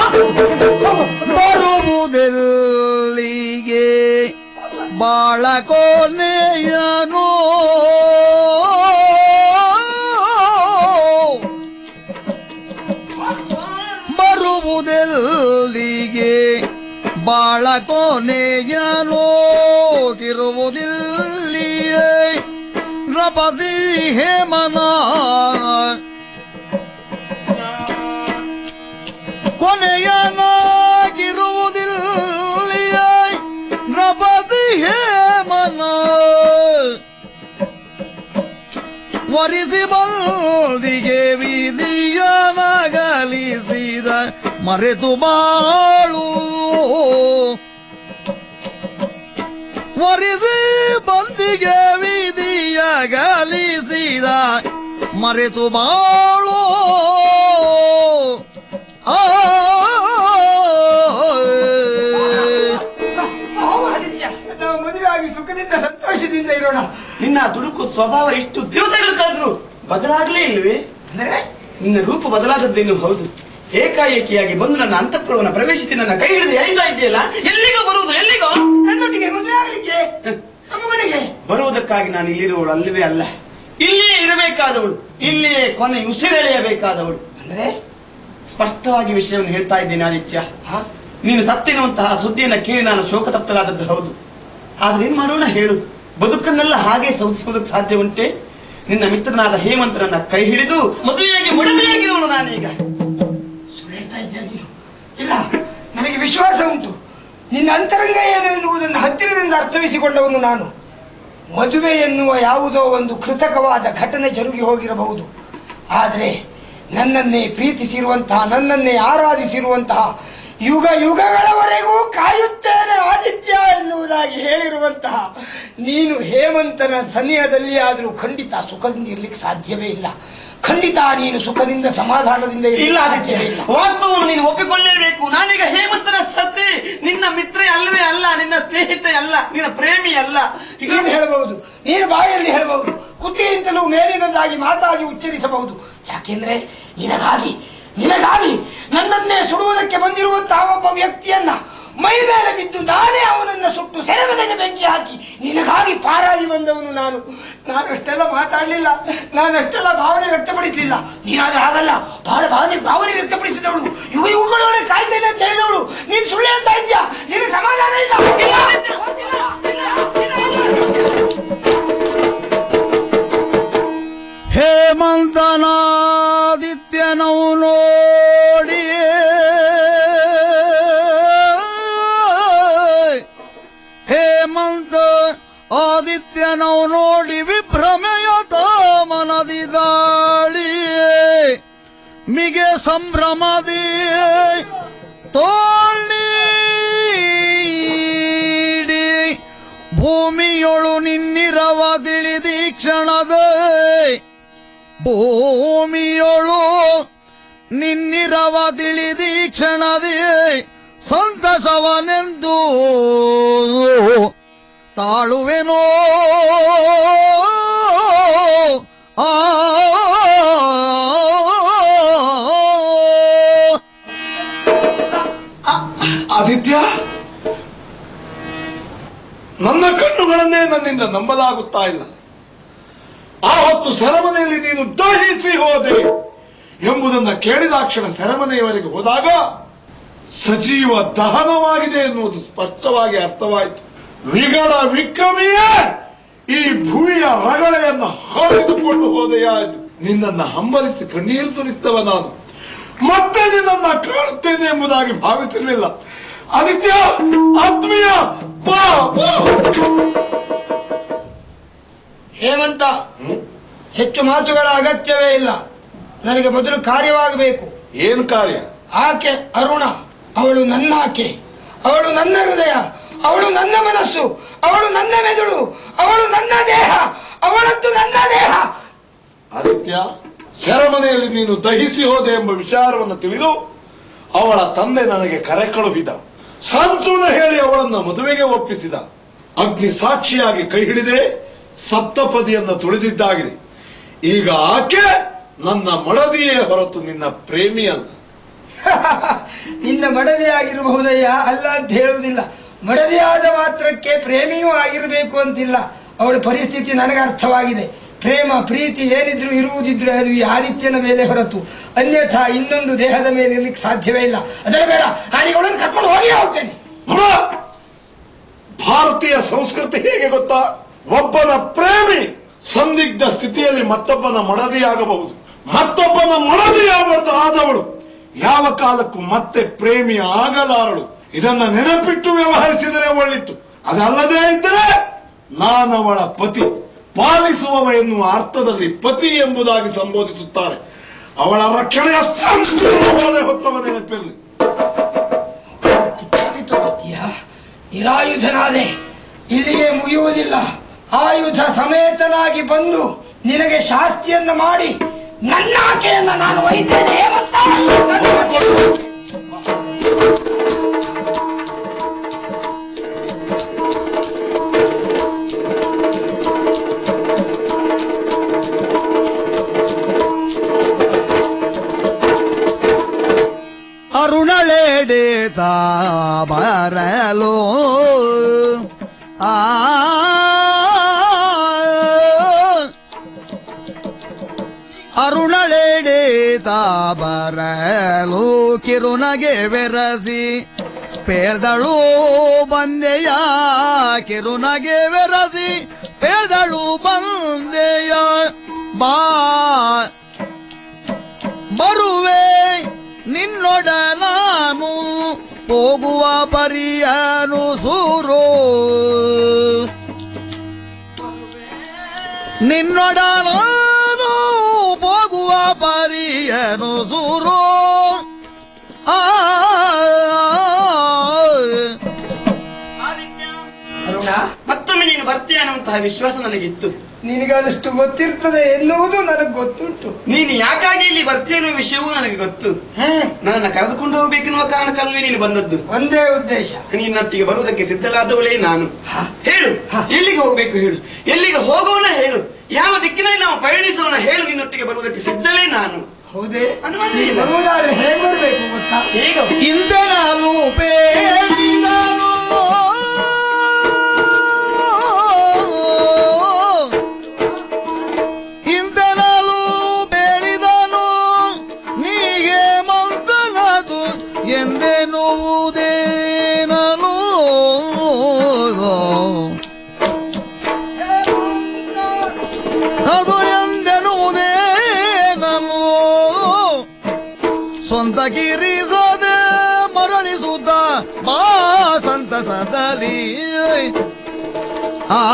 ಬರುವುದೆಲ್ಲಿಗೆ ಬಾಳ ಕೊನೆಯನು ಬರುವುದೆಲ್ಲಿಗೆ ಬಾಳ ಕೊನೆಯನು ಇರುವುದಿಲ್ಲಿಯೇ ನಪದಿ ಹೇಮನ ಕೊನೆಯನಾಗಿರುವುದಿಲ್ಲ ನಪದಿ ಹೇಮನ ವರಿಸಿ ಬಂದಿಗೆ ವಿಧಿಯನಗಲಿಸಿದ ಮರೆತು ಬಾಳು ವರಿಸಿ ಬಂದಿಗೆ ವಿಧಿಯ ಗಲಿಸಿದ ಮರೆತು ಬಾಳು ಆ ನಾವು ಮದುವೆ ಆಗಿ ಸುಖದಿಂದ ಸಂತೋಷದಿಂದ ಇರೋಣ ನಿನ್ನ ತುಡುಕು ಸ್ವಭಾವ ಎಷ್ಟು ದಿವಸಗಳು ಕಳೆದ್ರು ಬದಲಾಗ್ಲೇ ಇಲ್ವೇ ಅಂದ್ರೆ ನಿನ್ನ ರೂಪ ಬದಲಾದದ್ದೇನು ಹೌದು ಏಕಾಏಕಿಯಾಗಿ ಬಂದು ನನ್ನ ಅಂತಃಪುರವನ್ನು ಪ್ರವೇಶಿಸಿ ನನ್ನ ಕೈ ಹಿಡಿದು ಎಳಿತಾ ಇದೆಯಲ್ಲ ಎಲ್ಲಿಗೋ ಬರುವುದು ಎಲ್ಲಿಗೋ ನನ್ನೊಟ್ಟಿಗೆ ಮದುವೆ ಆಗಲಿಕ್ಕೆ ನಮ್ಮ ಮನೆಗೆ ಬರುವುದಕ್ಕಾಗಿ ನಾನು ಇಲ್ಲಿರುವವಳು ಅಲ್ಲವೇ ಅಲ್ಲ ಇಲ್ಲಿಯೇ ಇರಬೇಕಾದವಳು ಇಲ್ಲಿಯೇ ಕೊನೆ ಉಸಿರೆಳೆಯಬೇಕಾದವಳು ಅಂದ್ರೆ ಸ್ಪಷ್ಟವಾಗಿ ವಿಷಯವನ್ನು ಹೇಳ್ತಾ ಇದ್ದೇನೆ ಆದಿತ್ಯ ಹಾ? ನೀನು ಸತ್ತಿರುವಂತಹ ಸುದ್ದಿಯನ್ನು ಕೇಳಿ ನಾನು ಶೋಕತಪ್ತಲಾದದ್ದು ಹೌದು ಆದ್ರೆ ಏನ್ ಮಾಡೋಣ ಹೇಳು ಬದುಕನ್ನೆಲ್ಲ ಹಾಗೆ ಸೌಧಿಸುವುದಕ್ಕೆ ಸಾಧ್ಯ ಉಂಟೆ ನಿನ್ನ ಮಿತ್ರನಾದ ಹೇಮಂತನನ್ನ ಕೈ ಹಿಡಿದು ಮದುವೆಯಾಗಿ ಮಡವೆಯಾಗಿರುವನು ನಾನೀಗ ಸುಳ್ಳು ಹೇಳ್ತಾ ಇದ್ದೀಯ ನೀನು ಇಲ್ಲ ನನಗೆ ವಿಶ್ವಾಸ ಉಂಟು ನಿನ್ನ ಅಂತರಂಗ ಏನು ಎನ್ನುವುದನ್ನು ಹತ್ತಿರದಿಂದ ಅರ್ಥವಿಸಿಕೊಂಡವನು ನಾನು ಮದುವೆ ಎನ್ನುವ ಯಾವುದೋ ಒಂದು ಕೃತಕವಾದ ಘಟನೆ ಜರುಗಿ ಹೋಗಿರಬಹುದು ಆದರೆ ನನ್ನನ್ನೇ ಪ್ರೀತಿಸಿರುವಂತಹ ನನ್ನನ್ನೇ ಆರಾಧಿಸಿರುವಂತಹ ಯುಗ ಯುಗಗಳವರೆಗೂ ಕಾಯುತ್ತೇನೆ ಆದಿತ್ಯ ಎನ್ನುವುದಾಗಿ ಹೇಳಿರುವಂತಹ ನೀನು ಹೇಮಂತನ ಸನ್ನಿಹದಲ್ಲಿ ಆದರೂ ಖಂಡಿತ ಸುಖದಿಂದ ಇರ್ಲಿಕ್ಕೆ ಸಾಧ್ಯವೇ ಇಲ್ಲ ಖಂಡಿತ ನೀನು ಸುಖದಿಂದ ಸಮಾಧಾನದಿಂದ ಇರ್ಲಿಕ್ಕೆ ಇಲ್ಲ ಆದಿತ್ಯ ಸಾಧ್ಯವೇ ಇಲ್ಲ ವಾಸ್ತವವನ್ನು ನೀನು ಒಪ್ಪಿಕೊಳ್ಳಲೇಬೇಕು ನಾನೀಗ ಹೇಮಂತನ ಸತಿ ನಿನ್ನ ಮಿತ್ರ ಅಲ್ಲವೇ ಅಲ್ಲ ನಿನ್ನ ಸ್ನೇಹಿತೆ ಅಲ್ಲ ನಿನ್ನ ಪ್ರೇಮಿ ಅಲ್ಲ ಈಗ ನೀನು ಹೇಳಬಹುದು ನೀನು ಬಾಯಲ್ಲಿ ಹೇಳಬಹುದು ಕುತ್ತಿಗೆಯಿಂದಲೂ ಮೇಲಿನದಾಗಿ ಮಾತಾಗಿ ಉಚ್ಚರಿಸಬಹುದು ಯಾಕೆಂದ್ರೆ ನಿನಗಾಗಿ ನಿನಗಾಗಿ ನನ್ನನ್ನೇ ಸುಡುವುದಕ್ಕೆ ಬಂದಿರುವಂತಹ ಒಬ್ಬ ವ್ಯಕ್ತಿಯನ್ನ ಮೈ ಮೇಲೆ ಬಿದ್ದು ನಾನೇ ಅವನನ್ನ ಸುಟ್ಟು ಸೆಳೆಮನೆಗೆ ಬೆಂಕಿ ಹಾಕಿ ನಿನಗಾಗಿ ಪಾರಾಗಿ ಬಂದವನು ನಾನು ನಾನು ಅಷ್ಟೆಲ್ಲ ಮಾತಾಡಲಿಲ್ಲ ನಾನು ಅಷ್ಟೆಲ್ಲ ಭಾವನೆ ವ್ಯಕ್ತಪಡಿಸಲಿಲ್ಲ ನೀನಾದ್ರೆ ಹಾಗಲ್ಲ ಬಹಳ ಭಾವನೆ ಭಾವನೆ ವ್ಯಕ್ತಪಡಿಸಿದವಳು ಯುಗ ಯುಗಗಳೊಳಗೆ ಕಾಯ್ತೇನೆ ಅಂತ ಹೇಳಿದವಳು ನೀನು ಸುಳ್ಳು ಹೇಳ್ತಾ ಇದ್ಯಾ ನಿನಗೆ ಸಮಾಧಾನ ಇಲ್ಲ ಇಲ್ಲ, ಇಲ್ಲ, ಇಲ್ಲ, ಇಲ್ಲ. ಹೇಮಂತನಾದಿತ್ಯನೌ ನೋಡಿ ಹೇಮಂತ ಆದಿತ್ಯನೌ ನೋಡಿ ವಿಭ್ರಮೆಯತ ಮನದಿ ದಾಳಿ ಮಿಗೆ ಸಂಭ್ರಮದಿ ತೋಳಿ ಭೂಮಿಯೊಳು ನಿನ್ನಿರವ ತಿಳಿದಿ ಕ್ಷಣದ ಭೂಮಿಯೊಳು ನಿನ್ನಿರವ ತಿಳಿದಿ ಕ್ಷಣದಿ ಸಂತಸವನೆಂದು ತಾಳುವೆನೋ ಆ ಆದಿತ್ಯ ನನ್ನ ಕಣ್ಣುಗಳನ್ನೇ ನನ್ನಿಂದ ನಂಬಲಾಗುತ್ತಾ ಇಲ್ಲ ಆ ಹೊತ್ತು ಸೆರೆಮನೆಯಲ್ಲಿ ನೀನು ದಹಿಸಿ ಹೋದೆ ಎಂಬುದನ್ನ ಕೇಳಿದಾಕ್ಷಣ ಸೆರೆಮನೆಯವರೆಗೆ ಹೋದಾಗ ಸಜೀವ ದಹನವಾಗಿದೆ ಎನ್ನುವುದು ಸ್ಪಷ್ಟವಾಗಿ ಅರ್ಥವಾಯಿತು ವಿಗಡ ವಿಕ್ರಮಿಯೇ ಈ ಭೂಮಿಯ ರಗಳೆಯನ್ನು ಹರಿದುಕೊಂಡು ಹೋದೆಯಾ ಎಂದು ನಿನ್ನನ್ನ ಹಂಬಲಿಸಿ ಕಣ್ಣೀರು ಸುರಿಸ್ತವ ನಾನು ಮತ್ತೆ ನಿನ್ನನ್ನ ಕಾಣುತ್ತೇನೆ ಎಂಬುದಾಗಿ ಭಾವಿಸಿರಲಿಲ್ಲ ಆದಿತ್ಯ ಆತ್ಮೀಯ ಬಾ ಬಾ ಹೇಮಂತ ಹೆಚ್ಚು ಮಾತುಗಳ ಅಗತ್ಯವೇ ಇಲ್ಲ ನನಗೆ ಮೊದಲು ಕಾರ್ಯವಾಗಬೇಕು ಏನು ಕಾರ್ಯ ಆಕೆ ಅರುಣ ಅವಳು ನನ್ನ ಆಕೆ ಅವಳು ನನ್ನ ಹೃದಯ ಅವಳು ನನ್ನ ಮನಸ್ಸು ಅವಳು ನನ್ನ ಮೆದುಳು ಅವಳು ನನ್ನ ದೇಹ ಅವಳದ್ದು ನನ್ನ ದೇಹ ಆದಿತ್ಯ ಸೆರೆಮನೆಯಲ್ಲಿ ನೀನು ದಹಿಸಿ ಹೋದೆ ಎಂಬ ವಿಚಾರವನ್ನು ತಿಳಿದು ಅವಳ ತಂದೆ ನನಗೆ ಕರೆ ಕಳುಹಿದ ಸಾಂತ್ವನ ಹೇಳಿ ಅವಳನ್ನ ಮದುವೆಗೆ ಒಪ್ಪಿಸಿದ ಅಗ್ನಿ ಸಾಕ್ಷಿಯಾಗಿ ಕೈ ಹಿಡಿದೆ ಸಪ್ತಪದಿಯನ್ನು ತುಳಿದಿದ್ದಾಗಿದೆ ಈಗ ಆಕೆ ನನ್ನ ಮಡದಿಯೇ ಹೊರತು ನಿನ್ನ ಪ್ರೇಮಿಯಲ್ಲ ನಿನ್ನ ಮಡದಿಯಾಗಿರಬಹುದಯ್ಯ ಅಲ್ಲ ಅಂತ ಹೇಳುವುದಿಲ್ಲ ಮಡದಿಯಾದ ಮಾತ್ರಕ್ಕೆ ಪ್ರೇಮಿಯೂ ಆಗಿರಬೇಕು ಅಂತಿಲ್ಲ ಅವಳ ಪರಿಸ್ಥಿತಿ ನನಗೆ ಅರ್ಥವಾಗಿದೆ ಪ್ರೇಮ ಪ್ರೀತಿ ಏನಿದ್ರು ಇರುವುದಿದ್ರೆ ಅದು ಈ ಆದಿತ್ಯನ ಮೇಲೆ ಹೊರತು ಅನ್ಯಥಾ ಇನ್ನೊಂದು ದೇಹದ ಮೇಲೆ ಇರ್ಲಿಕ್ಕೆ ಸಾಧ್ಯವೇ ಇಲ್ಲ ಅದರ ಬೇಡ ನಾನೀಗ ಅವಳನ್ನು ಕರ್ಕೊಂಡು ಹೋಗಿ ಹೋಗ್ತೇನೆ ನೋಡ ಭಾರತೀಯ ಸಂಸ್ಕೃತಿ ಹೇಗೆ ಗೊತ್ತಾ ಒಬ್ಬನ ಪ್ರೇಮಿ ಸಂದಿಗ್ಧ ಸ್ಥಿತಿಯಲ್ಲಿ ಮತ್ತೊಬ್ಬನ ಮಡದಿಯಾಗಬಹುದು ಮತ್ತೊಬ್ಬನ ಮಡದಿಯಾಗಬಹುದು ಆದವಳು ಯಾವ ಕಾಲಕ್ಕೂ ಮತ್ತೆ ಪ್ರೇಮಿ ಆಗಲಾರಳು ಇದನ್ನ ನೆನಪಿಟ್ಟು ವ್ಯವಹರಿಸಿದರೆ ಒಳ್ಳಿತ್ತು ಅದಲ್ಲದೆ ಇದ್ದರೆ ನಾನವಳ ಪತಿ ಪಾಲಿಸುವವ ಎನ್ನುವ ಅರ್ಥದಲ್ಲಿ ಪತಿ ಎಂಬುದಾಗಿ ಸಂಬೋಧಿಸುತ್ತಾರೆ ಅವಳ ರಕ್ಷಣೆಯ ಸಂಸ್ಕೃತಿ ಹೊತ್ತವ ನೆನಪಿರಲಿ ಕಿತ್ತಾಡಿ ತೋರಿಸ್ತೀಯಾ ನಿರಾಯುಧನಾದೆ ಇಲ್ಲಿಗೆ ಮುಗಿಯುವುದಿಲ್ಲ ಆಯುಧ ಸಮೇತನಾಗಿ ಬಂದು ನಿನಗೆ ಶಾಸ್ತಿಯನ್ನ ಮಾಡಿ ನನ್ನ ಆಕೆಯನ್ನ ನಾನು ಒಯ್ತೇನೆ ಹೇಮಂತ. ನನ್ನ ಆಕೆ- ಅರುಣಳೆಡೆತ ಬರಲು ಆ ಅರುಣಳೆಡೆತ ಬರಲು ಕಿರುನಗೆ ಬೆರಸಿ ಪೇದಳು ಬಂದೆಯ ಕಿರುನಗೆ ಬೆರಸಿ ಪೇದಳು ಬಂದೆಯ ಬಾ ಬರುವೆ ನಿನ್ನೊಡ ನಾನು ಹೋಗುವ ಪರಿಯನು ಸೂರು ನಿನ್ನೊಡ ನಾನು ಹೋಗುವ ಪರಿಯನು ಸೂರು ಆ ಅರುಣ ಮತ್ತೊಮ್ಮೆ ನೀನು ಬರ್ತೀಯ ಅನ್ನುವಂತಹ ವಿಶ್ವಾಸ ನನಗಿತ್ತು ನಿನಗದಷ್ಟು ಗೊತ್ತಿರ್ತದೆ ಎನ್ನುವುದು ನನಗೆ ಗೊತ್ತುಂಟು ನೀನು ಯಾಕಾಗಿ ಇಲ್ಲಿ ಬರ್ತೀಯ ಅನ್ನೋ ವಿಷಯವೂ ನನಗೆ ಗೊತ್ತು ಹ್ಮ್ ನನ್ನನ್ನು ಕರೆದುಕೊಂಡು ಹೋಗ್ಬೇಕೆನ್ನುವ ಕಾರಣಕ್ಕಲ್ಲವೇ ನೀನು ಬಂದದ್ದು ಒಂದೇ ಉದ್ದೇಶ ನಿನ್ನೊಟ್ಟಿಗೆ ಬರುವುದಕ್ಕೆ ಸಿದ್ಧಳಾದವಳೇ ನಾನು ಹೇಳು ಎಲ್ಲಿಗೆ ಹೋಗ್ಬೇಕು ಹೇಳು ಎಲ್ಲಿಗೆ ಹೋಗೋಣ ಹೇಳು ಯಾವ ದಿಕ್ಕಿನಲ್ಲಿ ನಾವು ಪಯಣಿಸೋಣ ಹೇಳು ನಿನ್ನೊಟ್ಟಿಗೆ ಬರುವುದಕ್ಕೆ ಸಿದ್ಧಳೇ ನಾನು ಹೌದೇ ಅನುಮಾನ ನೀ ಇಲ್ಲ. ಬರುವುದಾದ್ರೆ ಹೇಗೆ ಬರಬೇಕು ಗೊತ್ತಾ ಈಗ ಇಂದನಲು ಬೇಡಿದನು ಇಂದನಲು ಬೇಡಿದನು ನೀಗೆ ಮಂತನದು ಎಂದೆನ್ನುವುದೇ ನಾನು ಅದು ಎಂದೆನ್ನುವುದೇ ನಾನು ಸ್ವಂತ ಕಿರಿಸದೆ ಮರಳಿಸುತ್ತ ಬಾ ಸಂತಸದಲ್ಲಿ ಆ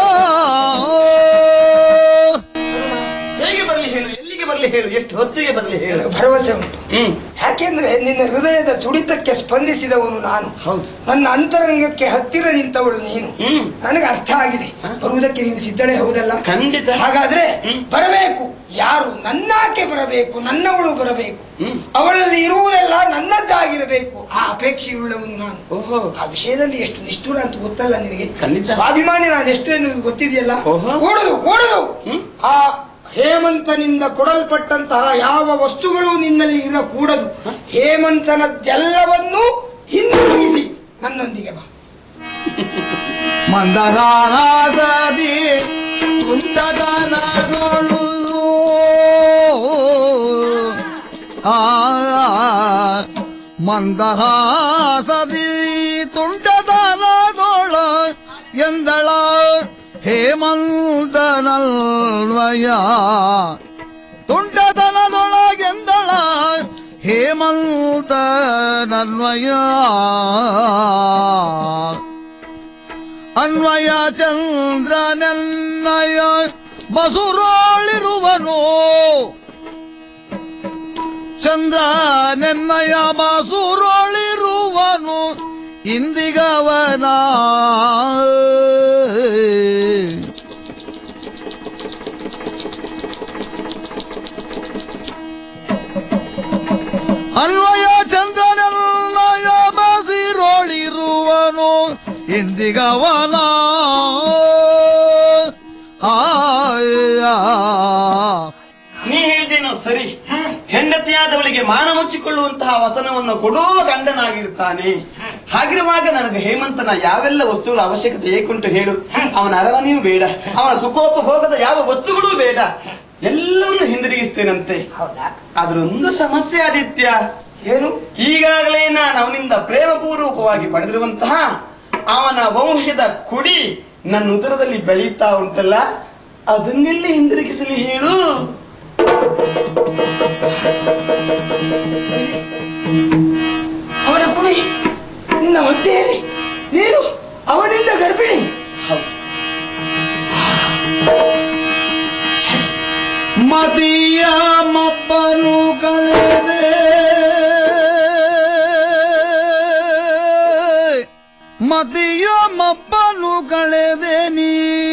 ಹೇಗೆ ಬರಲಿ ಹೇಳು ಎಲ್ಲಿಗೆ ಬರಲಿ ಹೇಳು ಎಷ್ಟು ಹೊತ್ತಿಗೆ ಬರಲಿ ಹೇಳು ಭರವಸೆ ಉಂಟು ಹ್ಮ್ ಯಾಕೆಂದ್ರೆ ನಿನ್ನ ಹೃದಯದ ತುಡಿತಕ್ಕೆ ಸ್ಪಂದಿಸಿದವನು ನಾನು ಹೌದು ನನ್ನ ಅಂತರಂಗಕ್ಕೆ ಹತ್ತಿರ ನಿಂತವಳು ನೀನು ಹ್ಮ್. ನನಗೆ ಅರ್ಥ ಆಗಿದೆ ಬರುವುದಕ್ಕೆ ನೀನು ಸಿದ್ಧಳೇ ಹೌದಲ್ಲ ಖಂಡಿತ. ಹಾಗಾದ್ರೆ ಹ್ಮ್. ಬರಬೇಕು ಯಾರು ನನ್ನಾಕೆ ಬರಬೇಕು ನನ್ನವಳು ಬರಬೇಕು ಹ್ಮ್. ಅವಳಲ್ಲಿ ಇರುವುದೆಲ್ಲ ನನ್ನದ್ದಾಗಿರಬೇಕು ಆ ಅಪೇಕ್ಷೆಯುಳ್ಳವನು ನಾನು ಓಹೋ ಆ ವಿಷಯದಲ್ಲಿ ಎಷ್ಟು ನಿಷ್ಠುರ ಅಂತ ಗೊತ್ತಲ್ಲ ನಿನಗೆ ಖಂಡಿತ. ಸ್ವಾಭಿಮಾನಿ ನಾನು ಎಷ್ಟು ಎನ್ನುವುದು ಗೊತ್ತಿದೆಯಲ್ಲ ಓಹೋ. ಕೂಡುದು ಕೂಡುದು ಹ್ಮ್. ಆ ಹೇಮಂತನಿಂದ ಕೊಡಲ್ಪಟ್ಟಂತಹ ಯಾವ ವಸ್ತುಗಳು ನಿನ್ನಲ್ಲಿ ಇರಕೂಡದು ಹೇಮಂತನದ್ದೆಲ್ಲವನ್ನೂ ಹಿಂದಿರುಗಿಸಿ ನನ್ನೊಂದಿಗೆ ಬಾ ಮಂದಹಾಸದಿ ಕುಂಟದನಗಳು ಆ ಮಂದಹಾಸದಿ ತುಂಟದನದೊಳ ಎಂದಳ ಹೇಮಂತನಲ್ವಯ ತುಂಟತನದೊಳಗೆಂದಳ ಹೇಮಂತನನ್ವಯ ಅನ್ವಯ ಚಂದ್ರನೆನ್ನಯ ಬಸುರೋಳಿರುವನು ಚಂದ್ರ ನೆನ್ನಯ ಬಸುರೋಳಿರುವನು ಇಂದಿಗ ಎಂದಿಗವನ ಅನ್ವಯ ಚಂದ್ರನೆಲ್ಲಯ ಬಸಿರೋಳಿರುವನು ಎಂದಿಗವನ ಆಯ ನೀ ಹೇಳಿದೇನೋ ಸರಿ ಹೆಂಡತಿಯಾದವಳಿಗೆ ಮಾನ ಮುಚ್ಚಿಕೊಳ್ಳುವಂತಹ ವಸನವನ್ನು ಕೊಡುವ ಗಂಡನಾಗಿರುತ್ತಾನೆ ಹಾಗಿರುವಾಗ ನನಗೆ ಹೇಮಂತನ ಯಾವೆಲ್ಲ ವಸ್ತುಗಳ ಅವಶ್ಯಕತೆ ಏಕುಂಟು ಹೇಳು ಅವನ ಅರಮನೆಯೂ ಬೇಡ ಅವನ ಸುಖೋಪಭೋಗದ ಯಾವ ವಸ್ತುಗಳೂ ಬೇಡ ಎಲ್ಲವನ್ನು ಹಿಂದಿರುಗಿಸ್ತೇನಂತೆ ಹೌದಾ ಆದ್ರೆ ಒಂದು ಸಮಸ್ಯೆ ಆದಿತ್ಯ ಏನು ಈಗಾಗಲೇ ನಾನು ಅವನಿಂದ ಪ್ರೇಮಪೂರ್ವಕವಾಗಿ ಪಡೆದಿರುವಂತಹ ಅವನ ವಂಶದ ಕುಡಿ ನನ್ನ ಉದರದಲ್ಲಿ ಬೆಳೀತಾ ಉಂಟಲ್ಲ ಅದನ್ನೆಲ್ಲಿ ಹಿಂದಿರುಗಿಸಲಿ ಹೇಳು ಅವನ ಕುಡಿ ನಿನ್ನ ಹೊಟ್ಟೆಯಲ್ಲಿ ನೀನು ಅವನಿಂದ ಗರ್ಭಿಣಿ ಹೌದು ಮದಿಯ ಮಬ್ಬನು ಕಳೆದೆ ಮದಿಯ ಮಬ್ಬನು ಕಳೆದೆ ನೀ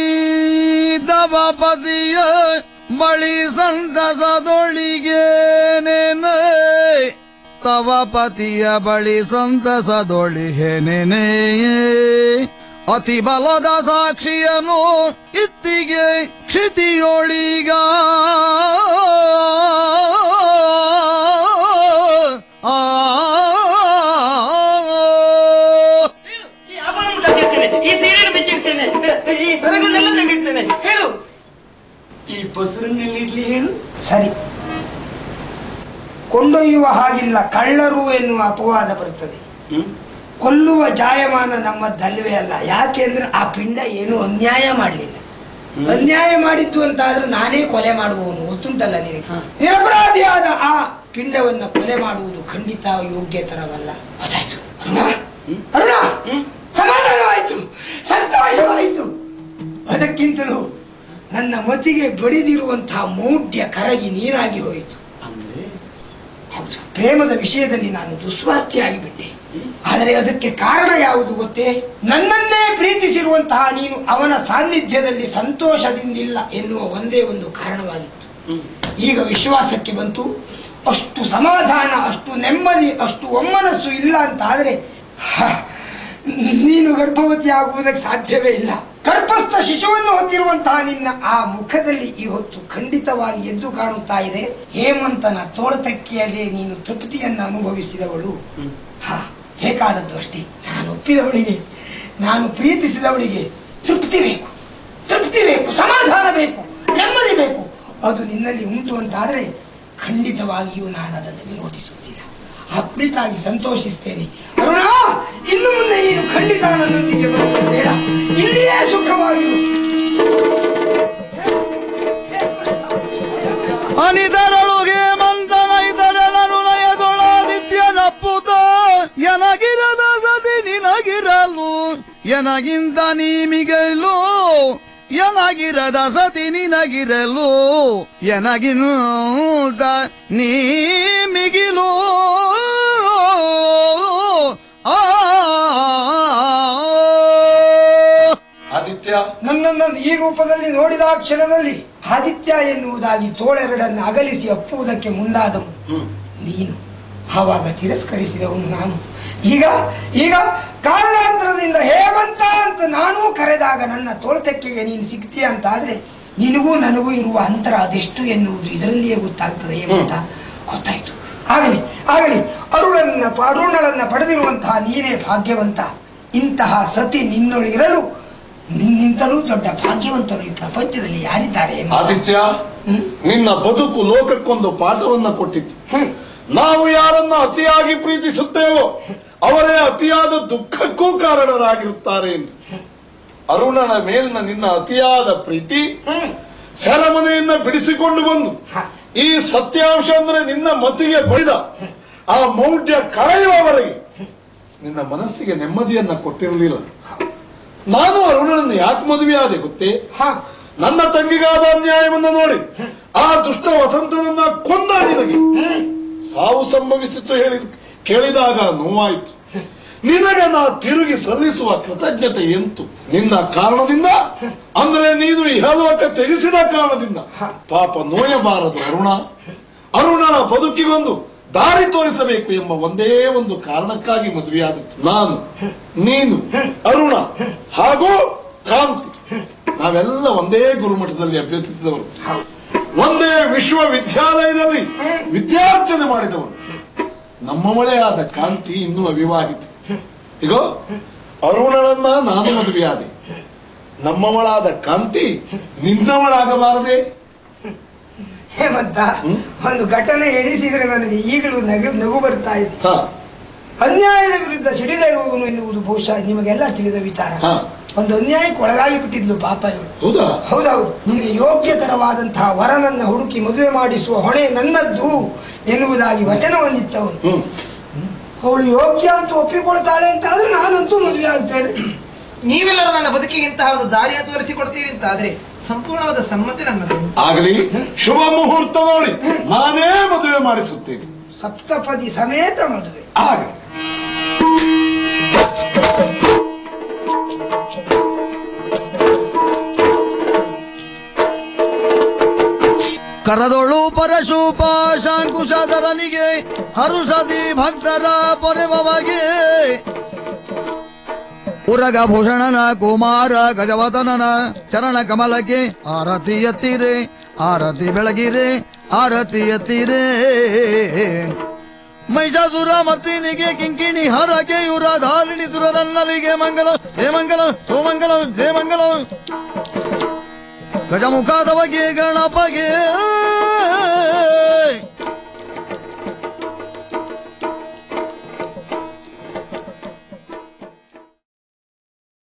ದವಪದಿಯ ಬಳಿ ಸಂತಸದೊಳಿಗೆ ನೆನೆ ತವ ಪತಿಯ ಬಳಿ ಸಂತಸದೊಳಿಗೆ ನೆನೆ ಅತಿ ಬಲದ ಸಾಕ್ಷಿಯನು ಇತ್ತಿಗೆ ಕ್ಷಿತಿಯೊಳಿಗ ಆ ಈ ಆಭರಣ ತೆಗೆದಿರ್ತೇನೆ ಈ ಸೀರೆಯನ್ನು ಬಿಚ್ಚಿರ್ತೇನೆ ಈ ಸರಗನ್ನೆಲ್ಲ ತೆಗೆದಿರ್ತೇನೆ ಹೇಳು ಈ ಪಸರನ್ನೆಲ್ಲಿ ಇಡ್ಲಿ ಹೇಳು ಸರಿ ಕೊಂಡೊಯ್ಯುವ ಹಾಗಿಲ್ಲ ಕಳ್ಳರು ಎನ್ನುವ ಅಪವಾದ ಬರುತ್ತದೆ ಕೊಲ್ಲುವ ಜಾಯಮಾನ ನಮ್ಮದ್ದಲ್ವೇ ಅಲ್ಲ ಯಾಕೆಂದ್ರೆ ಆ ಪಿಂಡ ಏನು ಅನ್ಯಾಯ ಮಾಡಲಿಲ್ಲ ಅನ್ಯಾಯ ಮಾಡಿದ್ದು ಅಂತ ಆದ್ರೆ ನಾನೇ ಕೊಲೆ ಮಾಡುವವನು ಗೊತ್ತುಂಟಲ್ಲ ನಿನಗೆ ನಿರಪರಾಧಿಯಾದ ಆ ಪಿಂಡವನ್ನ ಕೊಲೆ ಮಾಡುವುದು ಖಂಡಿತ ಯೋಗ್ಯತರವಲ್ಲ ಗೊತ್ತಾಯ್ತು ಅರುಣ ಅರುಣ ಸಮಾಧಾನವಾಯಿತು ಸಂತೋಷವಾಯಿತು ಅದಕ್ಕಿಂತಲೂ ನನ್ನ ಮತಿಗೆ ಬಡಿದಿರುವಂತಹ ಮೌಢ್ಯ ಕರಗಿ ನೀರಾಗಿ ಹೋಯಿತು ಹೌದು ಪ್ರೇಮದ ವಿಷಯದಲ್ಲಿ ನಾನು ದುಸ್ವಾರ್ಥಿಯಾಗಿ ಬಿಟ್ಟೆ ಆದರೆ ಅದಕ್ಕೆ ಕಾರಣ ಯಾವುದು ಗೊತ್ತೇ ನನ್ನನ್ನೇ ಪ್ರೀತಿಸಿರುವಂತಹ ನೀನು ಅವನ ಸಾನ್ನಿಧ್ಯದಲ್ಲಿ ಸಂತೋಷದಿಂದಿಲ್ಲ ಎನ್ನುವ ಒಂದೇ ಒಂದು ಕಾರಣವಾಗಿತ್ತು ಈಗ ವಿಶ್ವಾಸಕ್ಕೆ ಬಂತು ಅಷ್ಟು ಸಮಾಧಾನ ಅಷ್ಟು ನೆಮ್ಮದಿ ಅಷ್ಟು ಒಮ್ಮನಸ್ಸು ಇಲ್ಲ ಅಂತ ಆದರೆ ಹ, ನೀನು ಗರ್ಭವತಿ ಆಗುವುದಕ್ಕೆ ಸಾಧ್ಯವೇ ಇಲ್ಲ ಗರ್ಭಸ್ಥ ಶಿಶುವನ್ನು ಹೊಂದಿರುವಂತಹ ನಿನ್ನ ಆ ಮುಖದಲ್ಲಿ ಈ ಹೊತ್ತು ಖಂಡಿತವಾಗಿ ಎದ್ದು ಕಾಣುತ್ತಾ ಇದೆ ಹೇಮಂತನ ತೋಳತಕ್ಕಿಯದೇ ನೀನು ತೃಪ್ತಿಯನ್ನು ಅನುಭವಿಸಿದವಳು ಹಾ ಬೇಕಾದದ್ದು ಅಷ್ಟೇ ನಾನು ಒಪ್ಪಿದವಳಿಗೆ ನಾನು ಪ್ರೀತಿಸಿದವಳಿಗೆ ತೃಪ್ತಿ ಬೇಕು ತೃಪ್ತಿ ಬೇಕು ಸಮಾಧಾನ ಬೇಕು ನೆಮ್ಮದಿ ಬೇಕು ಅದು ನಿನ್ನಲ್ಲಿ ಉಂಟು ಅಂತಾದರೆ ಖಂಡಿತವಾಗಿಯೂ ನಾನು ಅದನ್ನು ವಿರೋಧಿಸುತ್ತಿಲ್ಲ ಆ ಕುರಿತಾಗಿ ಸಂತೋಷಿಸ್ತೇನೆ ಅರುಣ ಇನ್ನು ಮುಂದೆ ನೀನು ಖಂಡಿತ ನನ್ನೊಂದಿಗೆ ಬರುವುದು ಬೇಡ ಇಲ್ಲಿಯೇ ಸುಖವಾಗಿರು ಅನಿದರೊಳಗೆ ಮಂತನ ಇದರೆಲ್ಲನು ನಯದೊಳಾದಿತ್ಯ ನಪ್ಪುತ ಎನಗಿರದ ಸತಿ ನಿನಗಿರಲು ಎನಗಿಂತ ನೀಮಿಗಲು ಎನಗಿರದ ಸತಿ ನಿನಗಿರಲು ಎನಗಿಂತ ನೀಮಿಗಿಲು ಆ ಆದಿತ್ಯ ನನ್ನನ್ನು ಈ ರೂಪದಲ್ಲಿ ನೋಡಿದ ಕ್ಷಣದಲ್ಲಿ ಆದಿತ್ಯ ಎನ್ನುವುದಾಗಿ ತೋಳೆರಡನ್ನು ಅಗಲಿಸಿ ಅಪ್ಪುವುದಕ್ಕೆ ಮುಂದಾದವನು ನೀನು ಆವಾಗ ತಿರಸ್ಕರಿಸಿದವನು ನಾನು ಈಗ ಈಗ ಕಾರಣಾಂತರದಿಂದ ಹೇಮಂತ ಅಂತ ನಾನೂ ಕರೆದಾಗ ನನ್ನ ತೋಳ್ತಕ್ಕೆಗೆ ನೀನು ಸಿಗ್ತೀಯ ಅಂತ ಆದ್ರೆ ನಿನಗೂ ನನಗೂ ಇರುವ ಅಂತರ ಅದೆಷ್ಟು ಎನ್ನುವುದು ಇದರಲ್ಲಿಯೇ ಗೊತ್ತಾಗ್ತದೆ ಹೇಮಂತ ಗೊತ್ತಾಯ್ತು ಆಗಲಿ ಆಗಲಿ ಅರುಳನ್ನ ಅರುಣಳನ್ನ ಪಡೆದಿರುವಂತಹ ನೀನೇ ಭಾಗ್ಯವಂತ ಇಂತಹ ಸತಿ ನಿನ್ನೊಳಿರಲು ನಿನ್ನಿಂತಲೂ ದೊಡ್ಡ ಭಾಗ್ಯವಂತರು ಈ ಪ್ರಪಂಚದಲ್ಲಿ ಯಾರಿದ್ದಾರೆ ಹೇಮಂತ? ಆದಿತ್ಯ ಹ್ಮ್? ನಿನ್ನ ಬದುಕು ಲೋಕಕ್ಕೊಂದು ಪಾಠವನ್ನ ಕೊಟ್ಟಿತ್ತು ಹ್ಮ್. ನಾವು ಯಾರನ್ನ ಅತಿಯಾಗಿ ಪ್ರೀತಿಸುತ್ತೇವೋ ಅವರೇ ಅತಿಯಾದ ದುಃಖಕ್ಕೂ ಕಾರಣರಾಗಿರುತ್ತಾರೆ ಎಂದು ಅರುಣನ ಮೇಲಿನ ನಿನ್ನ ಅತಿಯಾದ ಪ್ರೀತಿ ಹ್ಮ್. ಸೆರೆಮನೆಯಿಂದ ಬಿಡಿಸಿಕೊಂಡು ಬಂದು ಹ. ಈ ಸತ್ಯಾಂಶ ಅಂದ್ರೆ ನಿನ್ನ ಮತಿಗೆ ಬೈದ ಆ ಮೌಢ್ಯ ಕಳೆಯುವವರೆಗೆ ನಿನ್ನ ಮನಸ್ಸಿಗೆ ನೆಮ್ಮದಿಯನ್ನ ಕೊಟ್ಟಿರಲಿಲ್ಲ ನಾನು ಅರುಣನನ್ನು ಯಾಕೆ ಮದುವೆಯಾದೆ ಗೊತ್ತೇ ಹ. ನನ್ನ ತಂಗಿಗಾದ ಅನ್ಯಾಯವನ್ನು ನೋಡಿ ಆ ದುಷ್ಟ ವಸಂತನನ್ನ ಕೊಂದ ನಿನಗೆ ಸಾವು ಸಂಭವಿಸಿತು ಹೇಳಿದ ಕೇಳಿದಾಗ ನೋವಾಯಿತು ನಿನಗೆ ನಾ ತಿರುಗಿ ಸಲ್ಲಿಸುವ ಕೃತಜ್ಞತೆ ಎಂತು ನಿನ್ನ ಕಾರಣದಿಂದ ಅಂದ್ರೆ ನೀನು ಇಹಲೋಕ ತ್ಯಜಿಸಿದ ಕಾರಣದಿಂದ ಪಾಪ ನೋಯಬಾರದು ಅರುಣ ಅರುಣನ ಬದುಕಿಗೊಂದು ದಾರಿ ತೋರಿಸಬೇಕು ಎಂಬ ಒಂದೇ ಒಂದು ಕಾರಣಕ್ಕಾಗಿ ಮದುವೆಯಾದದ್ದು ನಾನು ನೀನು ಅರುಣ ಹಾಗೂ ಕ್ರಾಂತಿ ನಾವೆಲ್ಲ ಒಂದೇ ಗುರುಮಠದಲ್ಲಿ ಅಭ್ಯಸಿಸಿದವರು ಒಂದೇ ವಿಶ್ವವಿದ್ಯಾಲಯದಲ್ಲಿ ವಿದ್ಯಾರ್ಚನೆ ಮಾಡಿದವರು ನಮ್ಮವಳೇ ಆದ ಕಾಂತಿ ಇನ್ನೂ ಅವಿವಾಹಿತ ಈಗ ಅರುಣಳನ್ನ ನಾನು ಮದುವೆಯಾದೆ ನಮ್ಮವಳಾದ ಕಾಂತಿ ನಿನ್ನವಳಾಗಬಾರದೆ ಹೇಮಂತ ಒಂದು ಘಟನೆ ಎಣಿಸಿದರೆ ನನಗೆ ಈಗಲೂ ನಗು ನಗು ಬರ್ತಾ ಇದೆ ಹ ಅನ್ಯಾಯದ ವಿರುದ್ಧ ಸಿಡಿದೇಳುವವನು ಎನ್ನುವುದು ಬಹುಶಃ ನಿಮಗೆಲ್ಲ ತಿಳಿದ ವಿಚಾರ ಹಾ. ಒಂದು ಅನ್ಯಾಯಕ್ಕೆ ಒಳಗಾಗಿ ಬಿಟ್ಟಿದ್ಲು ಪಾಪ ಇವಳು ಹೌದಾ ಹೌದೌದು ನಿಮಗೆ ಯೋಗ್ಯತರವಾದಂತಹ ವರನನ್ನ ಹುಡುಕಿ ಮದುವೆ ಮಾಡಿಸುವ ಹೊಣೆ ನನ್ನದ್ದು ಎನ್ನುವುದಾಗಿ ವಚನ ಹೊಂದಿತ್ತವನು ಹ್ಮ್ ಅವಳು ಯೋಗ್ಯ ಅಂತ ಒಪ್ಪಿಕೊಳ್ತಾಳೆ ಅಂತ ಆದ್ರೆ ನಾನಂತೂ ಮದುವೆ ಆಗ್ತೇನೆ ನೀವೆಲ್ಲರೂ ನನ್ನ ಬದುಕಿಗೆ ಇಂತಹ ಒಂದು ದಾರಿಯನ್ನು ತೋರಿಸಿಕೊಡ್ತೀರಿ ಅಂತ ಆದ್ರೆ ಸಂಪೂರ್ಣವಾದ ಸಮ್ಮತಿ ನನ್ನದು ಆಗಲಿ ಶುಭ ಮುಹೂರ್ತ ನೋಡಿ ನಾನೇ ಮದುವೆ ಮಾಡಿಸುತ್ತೇನೆ ಸಪ್ತಪದಿ ಸಮೇತ ಮದುವೆ ಆಗಲಿ ಕರದೊಳು ಪರಶೂಪ ಶಾಂಕುಶಾಧರನಿಗೆ ಹರುಷದಿ ಭಕ್ತರ ಪೊರೆಮವಾಗಿ ಉರಗ ಭೂಷಣನ ಕುಮಾರ ಗಜವದನನ ಚರಣ ಕಮಲಕ್ಕೆ ಆರತಿ ಎತ್ತಿರೆ ಆರತಿ ಬೆಳಗಿರೆ ಆರತಿ ಎತ್ತಿರೆ ಮಹಿಷಾಸುರ ಮರ್ತಿನಿಗೆ ಕಿಂಕಿಣಿ ಹರಕೆ ಯುರ ಧಾರಿಣಿ ಸುರರನ್ನಲಿಗೆ ಮಂಗಲ ಹೇ ಮಂಗಲ ಸೋಮಂಗಲ ಜಯ ಮಂಗಲ ಗಜಮುಖಾದವಗೆ ಗಣಪಗೆ